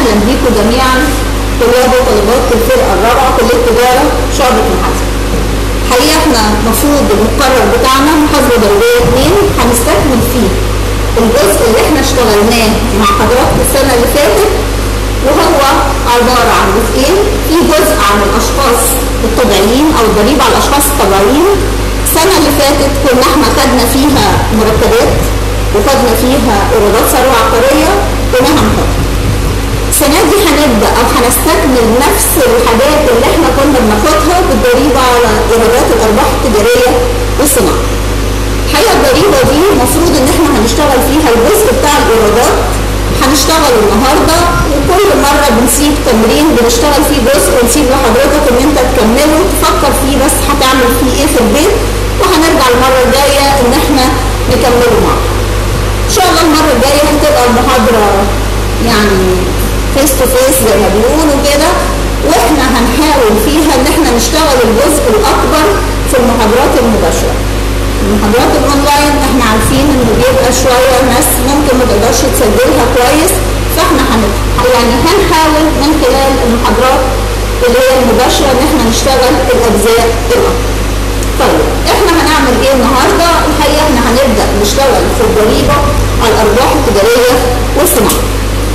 اهلا بيكم جميعا طلاب وطالبات الفرقه الرابعه كليه تجاره شعبه المحاسبه. حقيقه احنا المفروض المقرر بتاعنا محاسبه ضريبيه اثنين هنستكمل فيه الجزء اللي احنا اشتغلناه مع حضراتكم السنه اللي فاتت وهو عباره عن جزئين في جزء عن الاشخاص الطبيعيين او الضريبه على الاشخاص الطبيعيين السنه اللي فاتت كنا احنا خدنا فيها مرتبات وخدنا فيها ايرادات ثروه عقاريه ونهم حكم. السنه دي هنبدا او هنستكمل نفس الحاجات اللي احنا كنا بناخدها بالضريبه على ايرادات الارباح التجاريه والصناعه. الحقيقه الضريبه دي المفروض ان احنا هنشتغل فيها الجزء بتاع الايرادات هنشتغل النهارده وكل مره بنسيب تمرين بنشتغل فيه جزء ونسيب لحضرتك ان انت تكمله تفكر فيه بس هتعمل فيه ايه في البيت وهنرجع المره الجايه ان احنا نكمله مع بعض. ان شاء الله المره الجايه هتبقى المحاضره يعني فيس تو فيس زي ما بيقولوا كده واحنا هنحاول فيها ان احنا نشتغل الجزء الاكبر في المحاضرات المباشره. المحاضرات الاونلاين احنا عارفين انه بيبقى شويه ناس ممكن ما تقدرش تسجلها كويس فاحنا هن يعني هنحاول من خلال المحاضرات اللي هي المباشره ان احنا نشتغل الاجزاء الاكبر. طيب احنا هنعمل ايه النهارده؟ الحقيقه احنا هنبدا نشتغل في الضريبه على الارباح التجاريه والصناعه.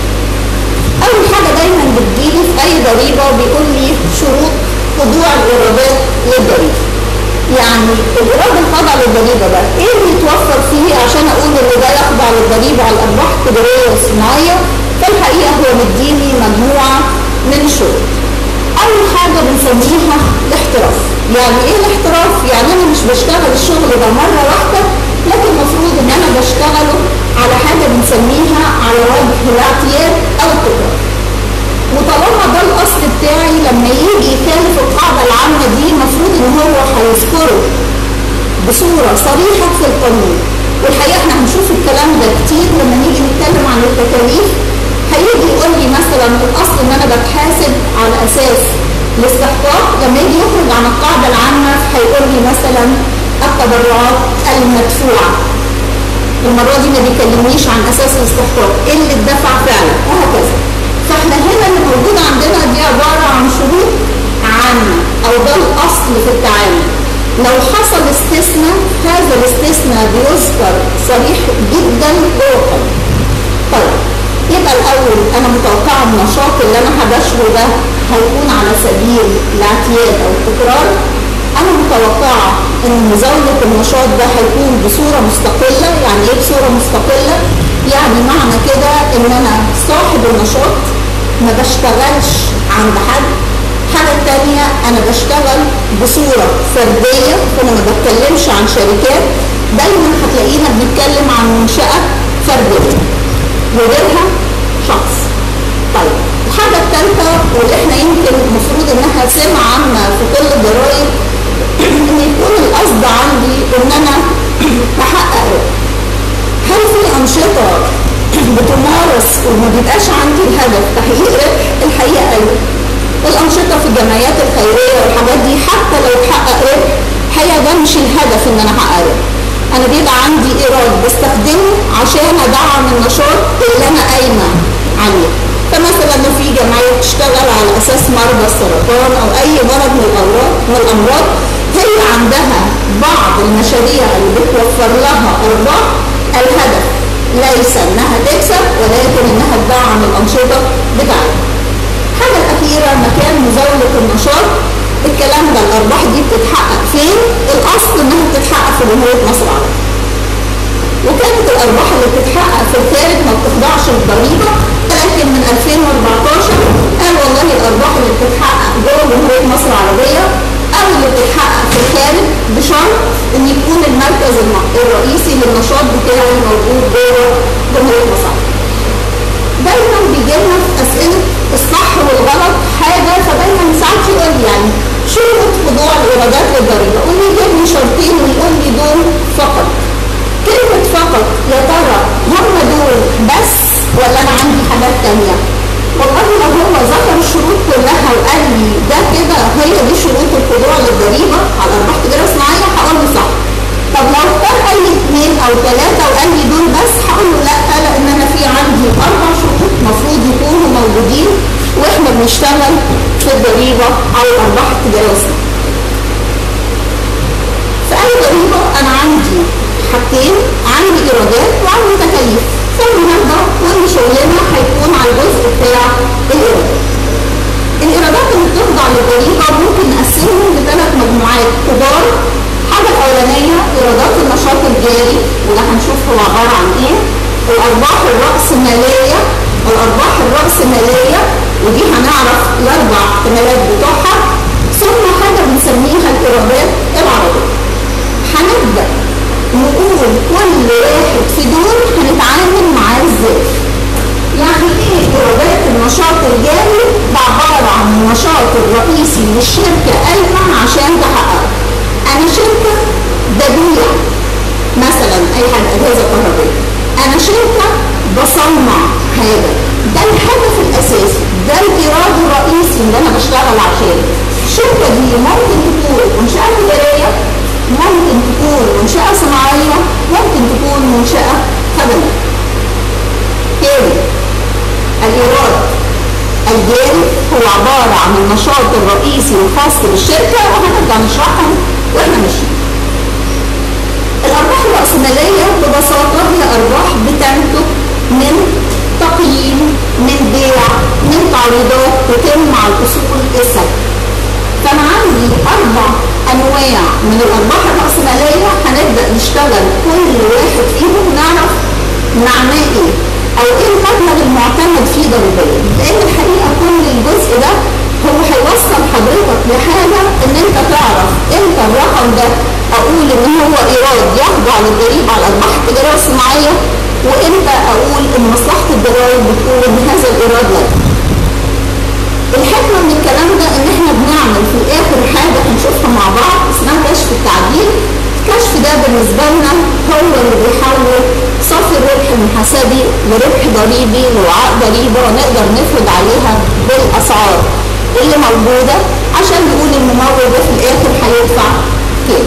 اول حاجه دايما بتجيلي في اي ضريبه بيقول لي شروط خضوع الايرادات للضريبه. يعني الايراد الخاضع للضريبه ده ايه اللي يتوفر فيه عشان اقول ان ده يخضع للضريبه على الارباح التجاريه والصناعيه؟ فالحقيقه هو مديني مجموعه من الشروط. اول حاجه بنسميها الاحتراف. يعني ايه الاحتراف؟ يعني انا مش بشتغل الشغل ده مره واحده لكن المفروض ان انا بشتغله على حاجه بنسميها على وجه الاعتياد او التكرار. وطالما ده الاصل بتاعي لما يجي يخالف القاعده العامه دي المفروض ان هو هيذكره بصوره صريحه في القانون. والحقيقه احنا هنشوف الكلام ده كتير لما نيجي نتكلم عن التكاليف هيجي يقول لي مثلا الاصل ان انا بتحاسب على اساس الاستحقاق لما يجي يخرج عن القاعده العامه هيقول لي مثلا التبرعات المدفوعه المره دي ما بيكلمنيش عن اساس الاستحقاق ايه اللي اتدفع فعلا وهكذا فاحنا هنا اللي موجود عندنا دي عباره عن شروط عامه او ده الاصل في التعامل لو حصل استثناء هذا الاستثناء بيذكر صريح جدا جوه القانون طيب يبقى الاول انا متوقعه النشاط اللي انا هباشره ده هيكون على سبيل الاعتياد او التكرار انا متوقعه ان مزاوله النشاط ده هيكون بصوره مستقله يعني ايه بصوره مستقله يعني معنى كده ان انا صاحب النشاط ما بشتغلش عند حد الحاجه الثانيه انا بشتغل بصوره فرديه فانا ما بتكلمش عن شركات دايما هتلاقينا بنتكلم عن منشاه فرديه وغيرها شخص طيب الحاجة الثالثة واللي احنا يمكن المفروض انها سمة عامة في كل الضرائب ان يكون القصد عندي ان انا بحقق ربح. هل في أنشطة بتمارس وما بيبقاش عندي الهدف تحقيق ربح؟ الحقيقة أيوه. الأنشطة في الجمعيات الخيرية والحاجات دي حتى لو تحقق ربح الحقيقة ده مش الهدف ان انا احقق ربح. انا بيبقى عندي ايراد بستخدمه عشان ادعم النشاط اللي انا قايمه عليه فمثلا لو في جمعيه بتشتغل على اساس مرضى السرطان او اي مرض من الامراض من الامراض هي عندها بعض المشاريع اللي بتوفر لها ارباح الهدف ليس انها تكسب ولكن انها تدعم الانشطه بتاعتها. الحاجه الاخيره مكان مزاوله النشاط الكلام ده الارباح دي بتتحقق فين؟ الاصل انها بتتحقق في جمهوريه مصر العربيه. وكانت الارباح اللي بتتحقق في الخارج ما بتخضعش للضريبه لكن من 2014 قال والله الارباح اللي بتتحقق جوه جمهوريه مصر العربيه او اللي بتتحقق في الخارج بشرط ان يكون المركز الرئيسي للنشاط بتاعي موجود جوه جمهوريه مصر العربيه. دايما بيجي لنا في اسئله الصح والغلط حاجه فدايما ساعات يقول لي يعني شروط خضوع الايرادات للضريبه قول لي جيب لي شرطين ويقول لي دول فقط كلمه فقط يا ترى هم دول بس ولا انا عندي حاجات تانية والله لو هو ذكر الشروط كلها وقال لي ده كده هي دي شروط الخضوع للضريبه على الارباح التجاريه الصناعيه هقول له صح طب لو اختار اي اثنين او ثلاثه وقال لي دول بس هقول له لا لان انا في عندي اربع شروط المفروض يكونوا موجودين الارباح الراسماليه الارباح الراسماليه ودي هنعرف الاربع احتمالات بتوعها ثم حاجه بنسميها الايرادات العربيه هنبدا نقول كل واحد في دول هنتعامل معاه ازاي يعني ايه ايرادات النشاط الجاري ده عباره عن النشاط الرئيسي للشركه قايمه عشان تحققه انا شركه ببيع مثلا اي حاجه اجهزه كهربائيه انا شركه بصنع حاجه ده الهدف الاساسي ده الايراد الرئيسي اللي انا بشتغل عشانه الشركه دي ممكن تكون منشاه تجاريه ممكن تكون منشاه صناعيه ممكن تكون منشاه خدميه تاني الايراد الجاري هو عباره عن النشاط الرئيسي الخاص بالشركه وهنبدا نشرحهم واحنا ماشيين الارباح الراسماليه ببساطه هي ارباح بتنتج من تقييم من بيع من تعويضات تتم على الاصول الثابته فانا عندي اربع انواع من الارباح الراسماليه هنبدا نشتغل كل واحد فيهم نعرف معناه ايه او ايه المبلغ المعتمد فيه ضريبيا لان الحقيقه كل الجزء ده هو هيوصل حضرتك لحاجه ان انت تعرف امتى الرقم ده اقول ان هو ايراد يخضع للضريبه على الارباح التجاريه والصناعيه وامتى اقول ان مصلحه الضرائب بتقول ان هذا الايراد لا الحكمه من الكلام ده ان احنا بنعمل في الاخر حاجه هنشوفها مع بعض اسمها كشف التعديل الكشف ده بالنسبه لنا هو اللي بيحول صافي الربح المحاسبي لربح ضريبي لوعاء ضريبه نقدر نفرض عليها بالاسعار اللي موجوده عشان نقول الممول ده في الاخر هيدفع كام.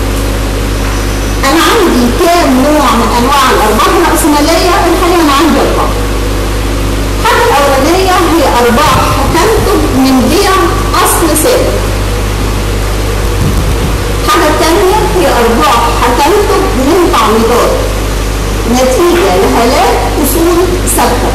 انا عندي كام نوع من انواع الارباح الراسماليه الحقيقه انا عندي اربعه. الحاجه الاولانيه هي ارباح هتنتج من بيع اصل ثابت. الحاجه الثانيه هي ارباح هتنتج من تعويضات نتيجه لهلاك اصول ثابته.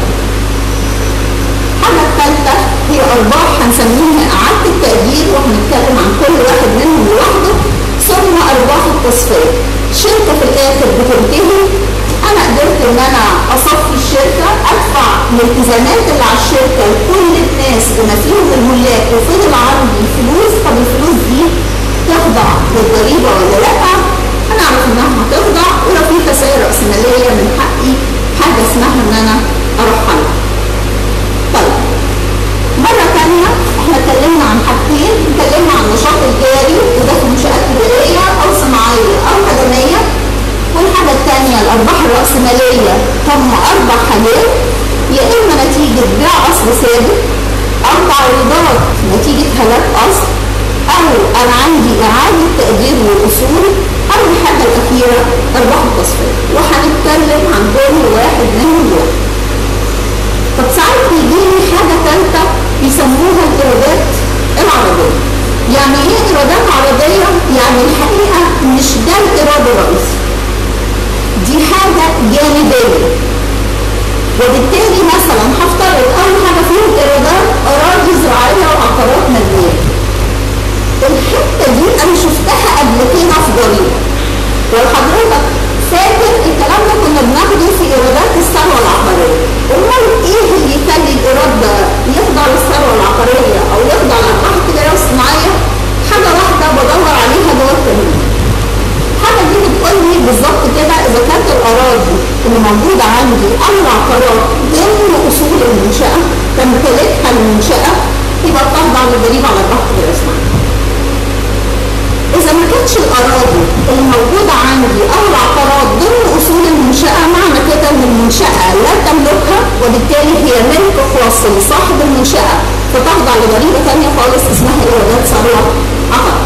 الحاجه الثالثه هي ارباح هنسميها اعاده التقدير وهنتكلم عن كل واحد منهم لوحده ثم ارباح التصفيه. الشركه في الاخر بتنتهي انا قدرت ان انا اصفي الشركه ادفع الالتزامات اللي على الشركه لكل الناس بما فيهم الملاك وفضل عندي فلوس طب الفلوس دي تخضع للضريبه ولا لا؟ هنعرف انها هتخضع ولو في خسائر راسماليه من حقي حاجه اسمها ان انا ارحلها. طيب مرة تانية احنا اتكلمنا عن حاجتين اتكلمنا عن النشاط الجاري وده في منشآت تجارية أو صناعية أو خدمية والحاجة التانية الأرباح الرأسمالية هم أربع حاجات يا إما نتيجة بيع أصل ثابت أو تعويضات نتيجة هلاك أصل أو أنا عندي إعادة تقدير للأصول أو الحاجة الأخيرة أرباح التصفية وهنتكلم عن كل واحد منهم دلوقتي. طب ساعات بيجيلي حاجة ثالثة بيسموها الإيرادات العرضية. يعني إيه إيرادات عرضية؟ يعني الحقيقة مش ده الإيراد الرئيسي. دي حاجة جانبية. وبالتالي مثلا هفترض أول حاجة فيهم إيرادات أراضي زراعية وعقارات مبنية. الحتة دي أنا شفتها قبل كده في ضريبة. وحضرتك فاكر الكلام ده كنا بناخده في ايرادات الثروه العقاريه. امال ايه اللي يخلي الايراد ده يخضع للثروه العقاريه او يخضع للارباح التجاريه والصناعيه؟ حاجه واحده بدور عليها جوه التمويل. الحاجه دي بتقول لي بالظبط كده اذا كانت الاراضي اللي موجوده عندي او العقارات ضمن اصول المنشاه تمتلكها المنشاه يبقى بتخضع للضريبه على الارباح التجاريه والصناعيه. إذا ما كانتش الأراضي اللي موجودة عندي أو العقارات ضمن أصول المنشأة معنى كده إن المنشأة لا تملكها وبالتالي هي ملك خاص لصاحب المنشأة فتخضع لضريبة ثانية خالص اسمها إيرادات ثروة عقار.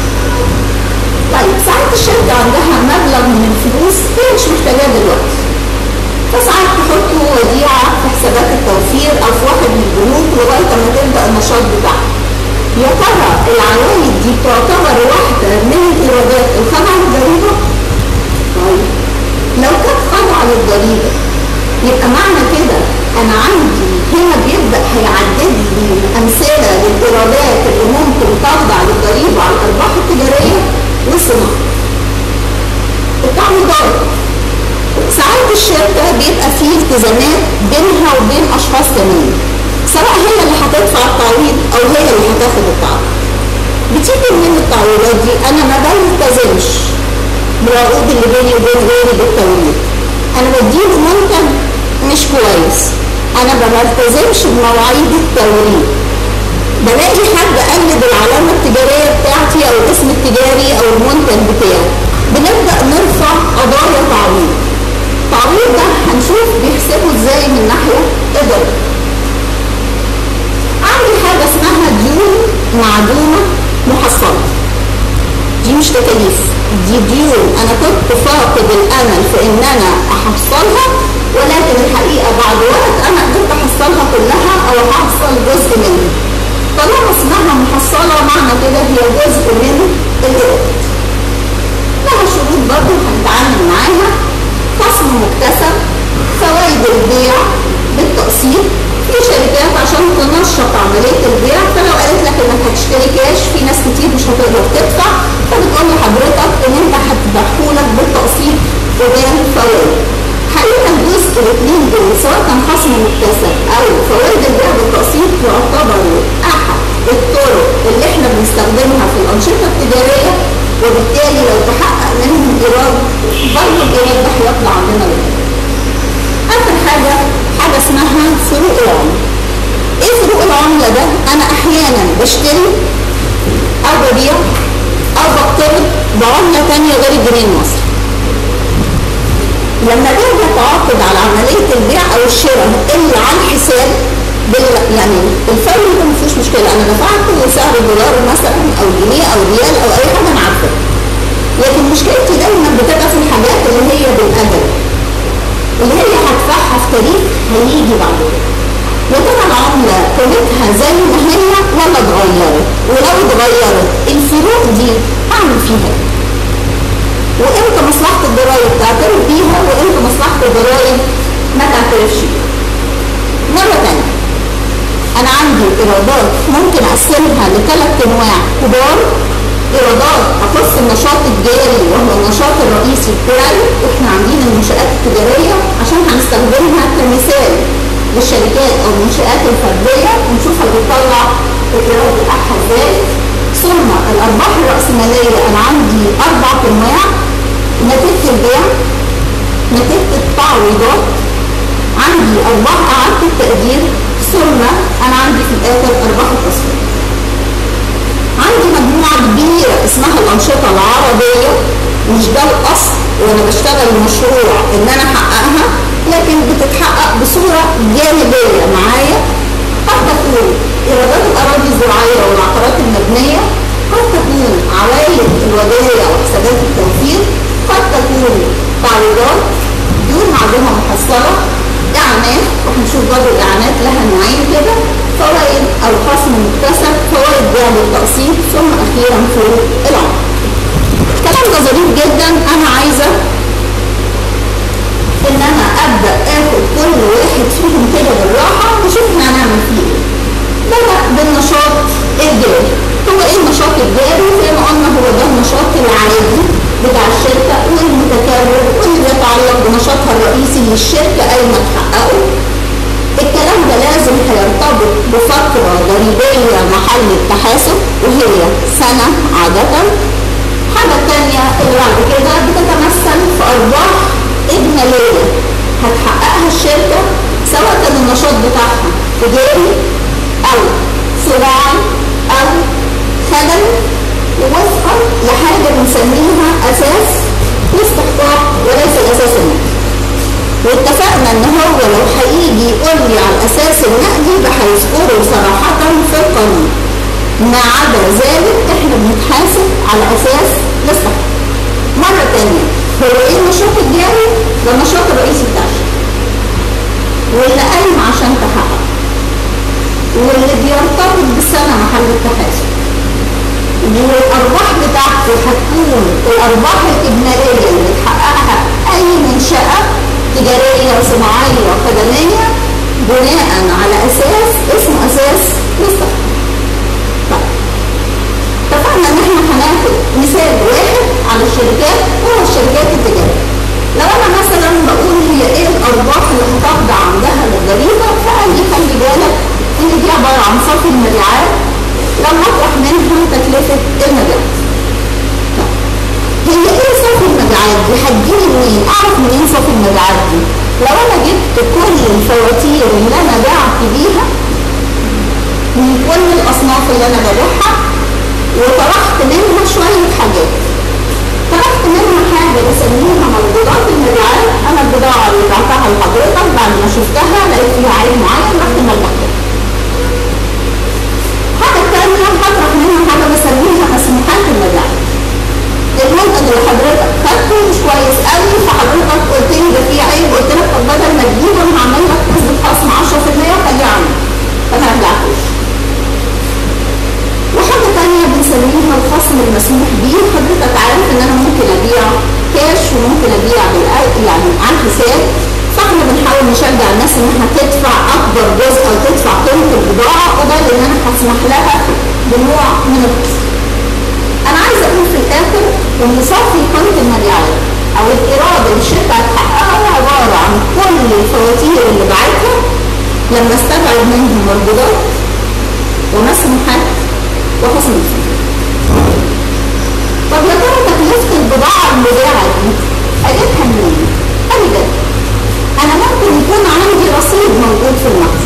طيب ساعات الشركة عندها مبلغ من الفلوس هي مش محتاجاه دلوقتي. فساعات تحطه وديعة في حسابات التوفير أو في واحد من البنوك لغاية ما تبدأ النشاط بتاعها. يا ترى العوائد دي تعتبر واحدة من الإيرادات الخاضعة للضريبة؟ طيب لو كانت خاضعة للضريبة يبقى معنى كده أنا عندي هنا بيبدأ هيعدد لي أمثلة للإيرادات اللي ممكن تخضع للضريبة على الأرباح التجارية والصناعة. التعويضات ساعات الشركة بيبقى التزامات بينها وبين اشخاص تانيين سواء هي اللي هتدفع التعويض او هي اللي هتاخد التعويض بتيجي من التعويضات دي انا ما بلتزمش بالعقود اللي بيني وبين غيري بالتوريد انا بديله منتج مش كويس انا ما بلتزمش بمواعيد التوريد بلاقي حد قلد العلامة التجارية بتاعتي او الاسم التجاري او المنتج بتاعي بنبدأ نرفع قضايا تعويض التعويض ده هنشوف بيحسبوا ازاي من ناحية إدارة عندي حاجة اسمها ديون معدومة محصلة دي مش تكاليف دي ديون انا كنت فاقد الامل في ان انا احصلها ولكن الحقيقه بعد وقت انا قدرت احصلها كلها او احصل جزء منها طالما اسمها محصله معنى كده هي جزء من الايراد لها شروط برضه هنتعامل معاها خصم مكتسب فوائد البيع بالتقسيط في شركات عشان تنشط عمليه البيع فلو قالت لك انك هتشتري كاش في ناس كتير مش هتقدر تدفع فبتقول لحضرتك ان انت هتدخلك بالتقسيط وبين فوائد حقيقه الجزء الاثنين دول سواء كان خصم مكتسب او فوائد البيع بالتقسيط يعتبروا احد الطرق اللي احنا بنستخدمها في الانشطه التجاريه وبالتالي لو تحقق منهم ايراد برضه الايراد ده هيطلع عندنا لوحده. اخر حاجه حاجه اسمها فروق العمله. ايه فروق العمله ده؟ انا احيانا بشتري او ببيع او بقترض بعمله ثانيه غير الجنيه المصري. لما باجي اتعاقد على عمليه البيع او الشراء اللي على الحساب بال يعني الفرق ده ما فيهوش مشكله انا دفعت سعر الدولار مثلا او جنيه او ريال او اي حاجه انا عارفه لكن مشكلتي دايما بتبقى في الحاجات اللي هي بالاجل اللي هي هدفعها في تاريخ هيجي بعد كده يا ترى العملة قيمتها زي ما هي ولا اتغيرت؟ ولو اتغيرت الفروق دي أعمل فيها ايه؟ وامتى مصلحة الضرايب تعترف بيها وامتى مصلحة الضرايب ما تعترفش بيها. مرة تانية أنا عندي إيرادات ممكن أقسمها لثلاث أنواع كبار إيرادات تخص النشاط الجاري وهو النشاط الرئيسي بتاعي وإحنا عاملين المنشآت التجارية عشان هنستخدمها كمثال للشركات أو المنشآت الفردية ونشوفها بتطلع الإيراد بتاعها إزاي ثم الأرباح الرأسمالية أنا عندي أربع أنواع نتيجة البيع نتيجة التعويضات عندي أرباح إعادة التقدير ثم أنا عندي في الآخر أرباح التصوير عندي مجموعة كبيرة اسمها الأنشطة العربية مش ده الأصل وأنا بشتغل مشروع إن أنا أحققها لكن بتتحقق بصورة جانبية معايا قد تكون إيرادات الأراضي الزراعية والعقارات المبنية قد تكون عوائد الودائع وحسابات التوفير قد تكون تعويضات دون معلومة محصلة إعانات وهنشوف برضه الإعانات لها نوعين كده فوائد أو خصم مكتسب فوائد بيع بالتقسيط ثم أخيرا فروق العمر. الكلام ده ظريف جدا أنا عايزة إن أنا أبدأ آخد كل واحد فيهم كده بالراحة وأشوف إحنا هنعمل فيه إيه. بدأ بالنشاط الجاري. هو إيه النشاط الجاري؟ زي ما قلنا هو ده النشاط العادي بتاع الشركة والمتكرر واللي بيتعلق بنشاطها الرئيسي للشركة أي ما تحققه. الكلام ده لازم هيرتبط بفترة ضريبية محل التحاسب وهي سنة عادة. حاجة تانية اللي بعد كده بتتمثل في أرباح إجمالية هتحققها الشركة سواء كان النشاط بتاعها تجاري أو صناعي أو خدمي وفقا لحاجة بنسميها أساس الاستحقاق وليس الأساس النقدي. واتفقنا ان هو لو هيجي يقول لي على الاساس النقدي ده هيذكره صراحة في القانون. ما عدا ذلك احنا بنتحاسب على اساس الاستحقاق. مرة تانية هو ايه النشاط الجاري؟ ده النشاط الرئيسي بتاع الشركة. واللي قايم عشان تحقق. واللي بيرتبط بسنة محل التحاسب. والارباح بتاعته هتكون الارباح الاجماليه اللي بتحققها اي منشاه تجاريه صناعيه خدميه بناء على اساس اسمه اساس مستقبل. طيب اتفقنا ان احنا هناخد مثال واحد على الشركات وهو الشركات التجاريه. لو انا مثلا بقول هي ايه الارباح اللي هتخضع تكلفة المبيعات هي ايه صافي المبيعات دي؟ هتجيلي منين؟ اعرف منين صافي المبيعات دي؟ لو انا جبت كل الفواتير اللي انا بعت بيها من كل الاصناف اللي انا ببيعها وطرحت منها شوية حاجات طرحت منها حاجة بسميها موجودات المبيعات انا البضاعة اللي بعتها لحضرتك بعد ما شفتها لقيت فيها عيب معين رحت ملحتها حاجة تانية هطرح منها حاجة بسميها مسموحات المبيعات المنتج اللي حضرتك خدته مش كويس قوي فحضرتك قلت لي ده فيه عيب قلت لك طب بدل ما تجيبه انا هعمل لك نسبه خصم 10% وخليه عندي فما رجعتوش. وحاجه ثانيه بنسميها الخصم المسموح بيه حضرتك عارف ان انا ممكن ابيع كاش وممكن ابيع بالأ- يعني عن حساب فاحنا بنحاول نشجع الناس انها تدفع اكبر جزء او تدفع قيمه البضاعه وده ان انا هسمح لها بنوع من الخصم. انا عايز اقول في الاخر ان صافي قيمه المبيعات او الايراد اللي الشركه هتحققها عباره عن كل الفواتير اللي باعتها لما استبعد منهم مردودات ومسموحات وخصم الفلوس. طب يا ترى تكلفه البضاعه المباعه دي اجيبها منين؟ ابدا انا ممكن يكون عندي رصيد موجود في المخزن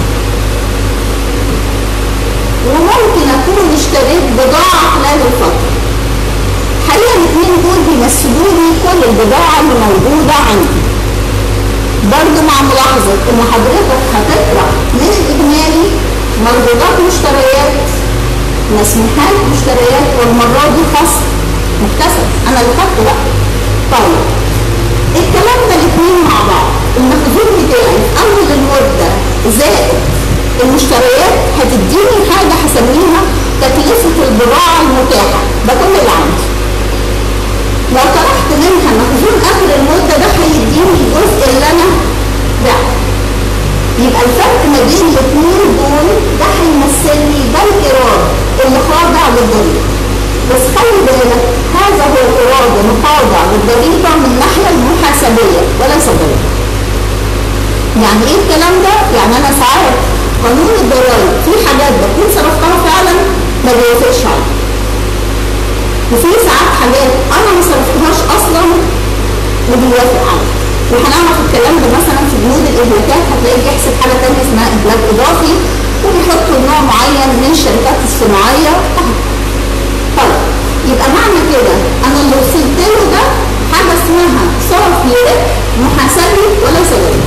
وممكن اكون اشتريت بضاعه خلال الفتره حقيقة الاثنين دول بيمثلوا لي كل البضاعة اللي موجودة عندي. برضه مع ملاحظة إن حضرتك هتطرح من الإجمالي مردودات مشتريات مسموحات مشتريات والمرة دي خصم مكتسب أنا اللي خدته بقى. طيب الكلام ده الاثنين مع بعض المخزون بتاعي في أول المدة زائد المشتريات هتديني حاجة هسميها تكلفة البضاعة المتاحة ده كل اللي عندي. لو طرحت منها مخزون اخر المده ده هيديني الجزء اللي انا بعته يبقى الفرق ما بين الاثنين دول ده هيمثل لي ده الايراد اللي خاضع للضريبه بس خلي بالك هذا هو الايراد المخاضع للضريبه من الناحيه المحاسبيه وليس الضريبه يعني ايه الكلام ده؟ يعني انا ساعات قانون الضرائب في حاجات بكون صرفتها فعلا ما بيوافقش عليها وفي ساعات حاجات انا ما صرفتهاش اصلا وبيوافق عليها وهنعرف الكلام ده مثلا في بنود الاهلاكات هتلاقيه بيحسب حاجه ثانيه اسمها اهلاك اضافي وبيحطوا نوع معين من الشركات الصناعيه طيب يبقى معنى كده انا اللي وصلت له ده حاجه اسمها صرف لربح محاسبي وليس غير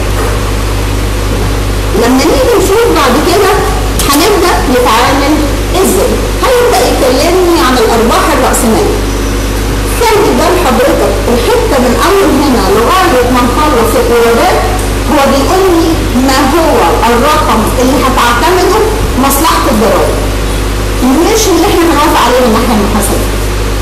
لما نيجي نشوف بعد كده هنبدا نتعامل ازاي هيبدا يكلمني عن الارباح الراسماليه خلي بال حضرتك الحته من اول هنا لغايه ما نخلص الايرادات هو بيقول لي ما هو الرقم اللي هتعتمده مصلحه الضرائب مش اللي احنا هنوافق عليه من الناحيه المحاسبيه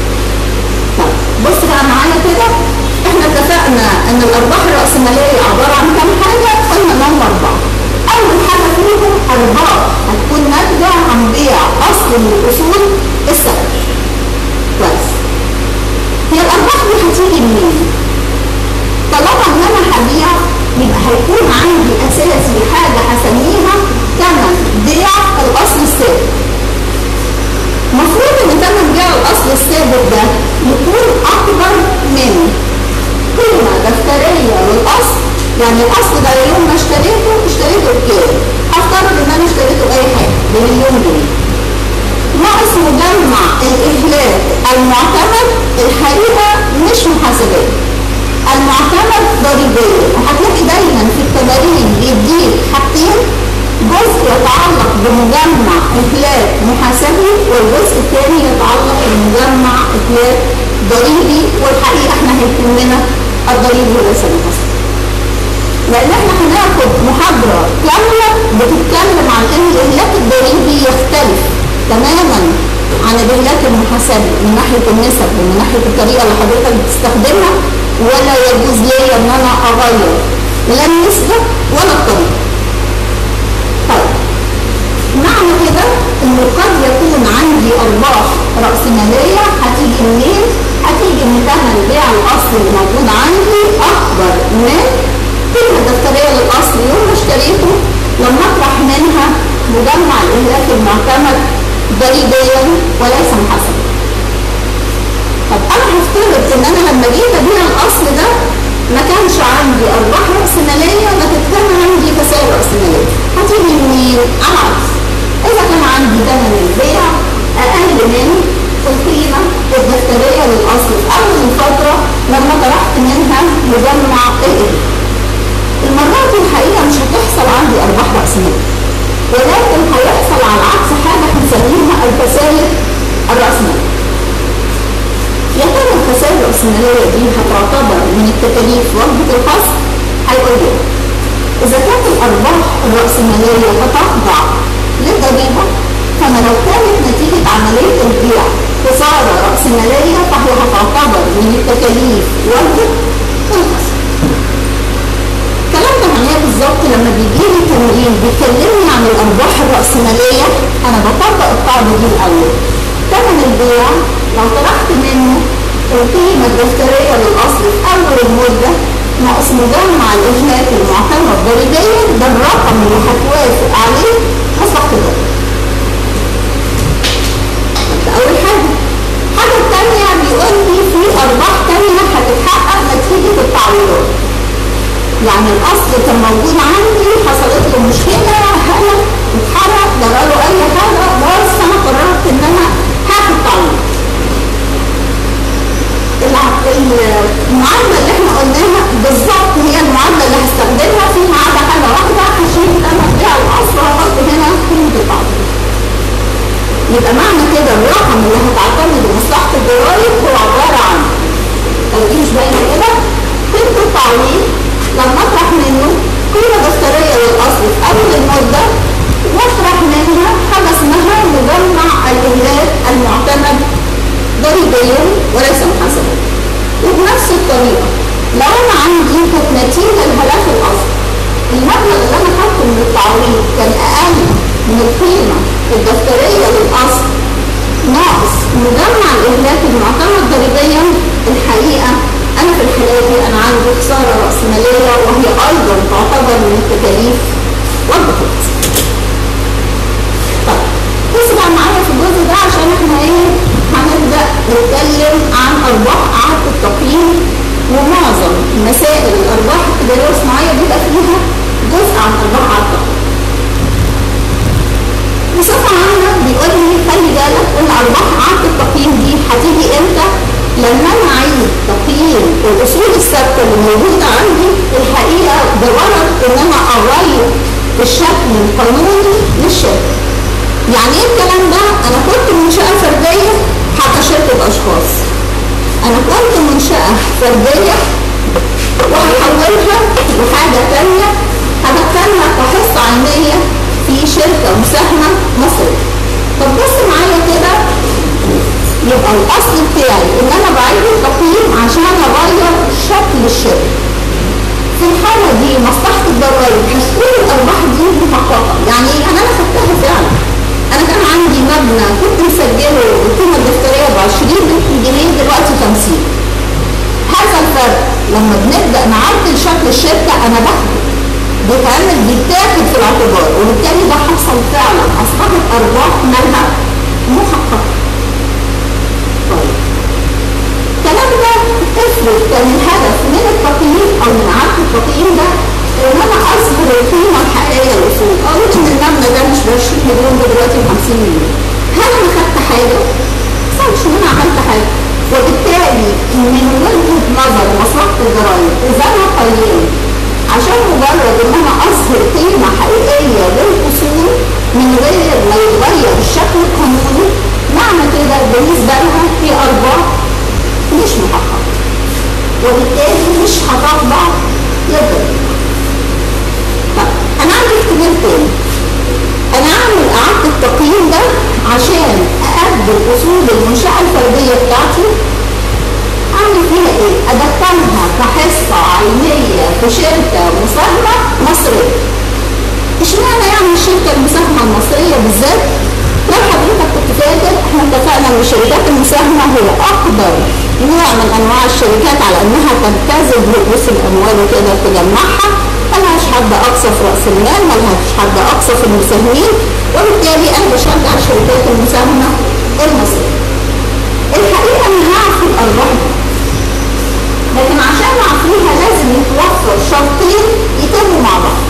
طيب بص بقى معايا كده احنا اتفقنا ان الارباح الراسماليه عباره عن كام حاجه قلنا انهم اربعه اول حاجه فيهم ارباح هتكون ناتجه عن بيع اصل من الاصول السبب كويس هي الارباح دي هتيجي منين طالما ان انا هبيع يبقى هيكون عندي اساسي حاجه هسميها ثمن بيع الاصل الثابت المفروض ان ثمن بيع الاصل الثابت ده يكون اكبر من قيمه دفتريه للاصل يعني الاصل ده يوم ما اشتريته اشتريته بكام؟ هفترض ان انا اشتريته باي حاجه بمليون جنيه. ناقص مجمع الاهلاك المعتمد الحقيقه مش محاسبيه. المعتمد ضريبيا وهتلاقي دايما في التمارين بيديك حاجتين جزء يتعلق بمجمع اهلاك محاسبي والجزء الثاني يتعلق بمجمع اهلاك ضريبي والحقيقه احنا هيهمنا الضريبي وليس المحاسبي. لان احنا هناخد محاضره كامله بتتكلم عن ان الاهلاك الضريبي يختلف تماما عن الاهلاك المحاسبي من ناحيه النسب ومن ناحيه الطريقه اللي حضرتك بتستخدمها ولا يجوز لي ان انا اغير لا النسبه ولا الطريقه. طيب معنى كده انه قد يكون عندي ارباح راسماليه هتيجي منين؟ هتيجي من ثمن بيع الاصل اللي موجود عندي اكبر من القيمه الدفتريه للاصل يوم ما اشتريته لما اطرح منها مجمع الاهلاك المعتمد ضريبيا وليس محاسبا. الرأسمالية هتخضع للضريبة فما لو كانت نتيجة عملية البيع خسارة رأسمالية فهي هتعتبر من التكاليف واجب الخسارة الكلام ده معناه بالظبط لما بيجي لي تمرين بيكلمني عن الارباح الراسماليه انا بطبق القاعده دي الاول ثمن البيع لو طرحت منه القيمه الدفتريه للاصل في اول المده ناقص مجمع الاهلاك المعتمد ضريبيا ده الرقم اللي هتوافق عليه مصلحه الضريبه. ده اول حاجه. الحاجه الثانيه بيقول لي في ارباح ثانيه هتتحقق نتيجه التعويضات. يعني الاصل كان موجود عندي حصلت له مشكله هلك اتحرق جراله اي حاجه بس انا قررت ان انا هاخد تعويض المعادله اللي احنا قلناها بالظبط هي المعادله اللي هستخدمها فيها عاده حاجه واحده هشيل انا بيع الاصل واحط هنا قيمه التعويض يبقى معنى كده الرقم اللي هتعتمد مصلحه الضرايب هو عباره عن لو دي مش باينه كده قيمه التعويض لما اطرح منه قيمة دفترية للأصل في أول المدة واطرح منها حاجة اسمها مجمع الإهلاك المعتمد ضريبيا وليس محاسبا وبنفس الطريقة لو أنا عندي كانت نتيجة لهلاك الأصل المبلغ اللي أنا خدته من التعويض كان أقل من القيمة الدفترية للأصل ناقص مجمع الإهلاك المعتمد ضريبيا الحقيقة أنا في الحالة دي أنا عندي خسارة رأسمالية وهي أيضا تعتبر من التكاليف والبطولات. طيب بص بقى معايا في الجزء ده عشان احنا ايه هنبدأ نتكلم عن أرباح إعادة التقييم ومعظم مسائل الأرباح التجارية والصناعية بيبقى فيها جزء عن أرباح إعادة التقييم. بصفة عامة بيقول لي خلي بالك إن أرباح إعادة التقييم دي هتيجي إمتى؟ لما انا اعيد تقييم الاصول الثابته اللي موجوده عندي الحقيقه بغرض ان انا اغير الشكل القانوني للشركه. يعني ايه الكلام ده؟ انا كنت منشاه فرديه حتى شركه اشخاص. انا كنت منشاه فرديه وهحولها لحاجه ثانيه هدخلها كحصه علميه في شركه مساهمه مصريه. طب بص معايا كده يبقى الاصل بتاعي ان انا بعيد التقييم عشان اغير شكل الشركه. في الحاله دي مصلحه الضرائب هتكون الارباح دي محققه، يعني انا انا خدتها فعلا. انا كان عندي مبنى كنت مسجله القيمه الدفتريه ب 20 جنيه دلوقتي 50. هذا الفرق لما بنبدا نعدل شكل الشركه انا باخده بيتعمل بيتاخد في الاعتبار وبالتالي ده حصل فعلا اصبحت ارباح مالها محققه. الكلام ده افرض كان الهدف من التقييم او من عدد التقييم ده ان انا اظهر القيمه الحقيقيه للاصول اقول ان المبنى ده مش ب 20 مليون ده دلوقتي ب 50 مليون هل انا خدت حاجه؟ ما ان انا عملت حاجه وبالتالي من وجهه نظر مصلحه الضرايب اذا انا قيمت عشان مجرد ان انا اظهر قيمه حقيقيه للاصول من غير ما يتغير الشكل القانوني معنى كده بالنسبه لها في ارباح مش محققة وبالتالي مش هتخضع للضريبة. طب أنا عندي احتمال تاني أنا أعمل إعادة التقييم ده عشان أقدم أصول المنشأة الفردية بتاعتي أعمل فيها إيه؟ أدخلها كحصة علمية في شركة مساهمة مصرية. اشمعنى يعني الشركة المساهمة المصرية بالذات؟ لو حضرتك كنت فاكر احنا اتفقنا ان الشركات المساهمه هي اقدر نوع من انواع الشركات على انها تجتذب رؤوس الاموال وكده تجمعها ملهاش حد اقصى في راس المال ملهاش حد اقصى في المساهمين وبالتالي انا بشجع الشركات المساهمه المصريه. الحقيقه انا هعفي الارباح لكن عشان اعفيها لازم يتوفر شرطين يتموا مع بعض.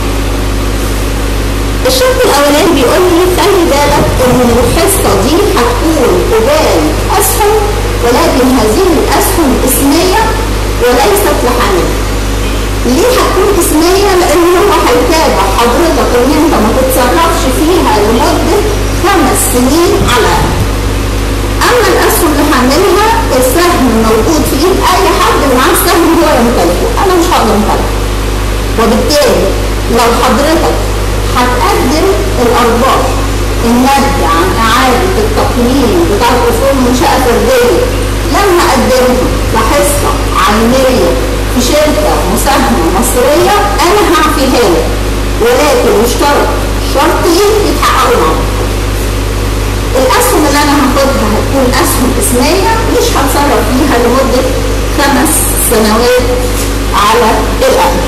الشرط الاولاني بيقول لي خلي بالك ان الحصه دي هتكون قبال اسهم ولكن هذه الاسهم اسميه وليست لحامل. ليه هتكون اسميه؟ لان هو هيتابع حضرتك ان انت ما تتصرفش فيها لمده خمس سنين على الاقل. اما الاسهم اللي هعملها السهم موجود في ايد اي حد معاه السهم هو يمتلكه، انا مش هقدر امتلكه. وبالتالي لو حضرتك الأرباح الناتجة عن إعادة التقييم بتاع أصول منشأة فردية لما أقدمها كحصة عينية في شركة مساهمة مصرية أنا هعفيها لك ولكن يشترط شرطين يتحققوا معاهم الأسهم اللي أنا هاخدها هتكون أسهم اسمية مش هتصرف فيها لمدة خمس سنوات على الأقل.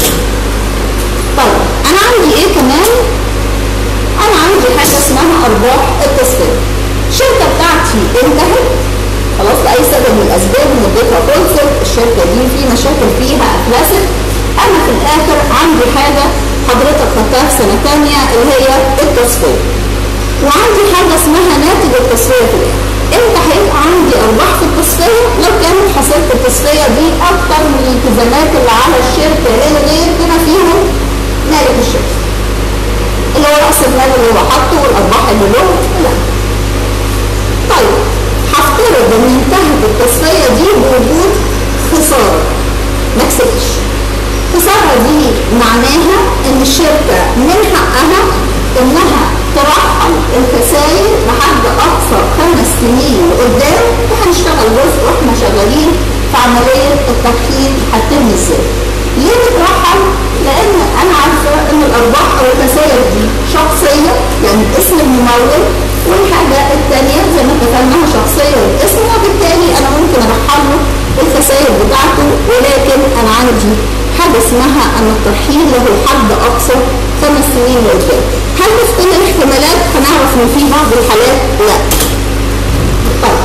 طيب أنا عندي إيه كمان؟ أنا عندي حاجة اسمها أرباح التصفية. الشركة بتاعتي انتهت خلاص لأي سبب من الأسباب مدتها خلصت، الشركة دي في مشاكل فيها أفلست. أنا في الآخر عندي حاجة حضرتك خدتها في سنة تانية اللي هي التصفية. وعندي حاجة اسمها ناتج التصفية في الآخر. امتى هيبقى عندي ارباح في التصفيه لو كانت حصيله التصفيه دي اكتر من الالتزامات اللي على الشركه للغير بما فيهم مالك الشركه اللي هو راس المال اللي هو حاطه والارباح اللي له لا طيب هفترض ان انتهت التصفيه دي بوجود خساره ما كسبتش الخساره دي معناها ان الشركه من حقها انها ترحل الخسائر لحد اقصى خمس سنين لقدام وهنشتغل جزء واحنا شغالين في عمليه الترحيل هتتم ازاي. ليه بترحل؟ لان انا عارفه ان الارباح او الخسائر دي شخصيه يعني باسم الممول والحاجه الثانيه زي ما اتفقناها شخصيه وباسمه وبالتالي انا ممكن ارحل له الخسائر بتاعته ولكن انا عندي حاجه اسمها ان الترحيل له حد اقصى خمس سنين لقدام. هل في كل الاحتمالات هنعرف ان في بعض الحالات لا طيب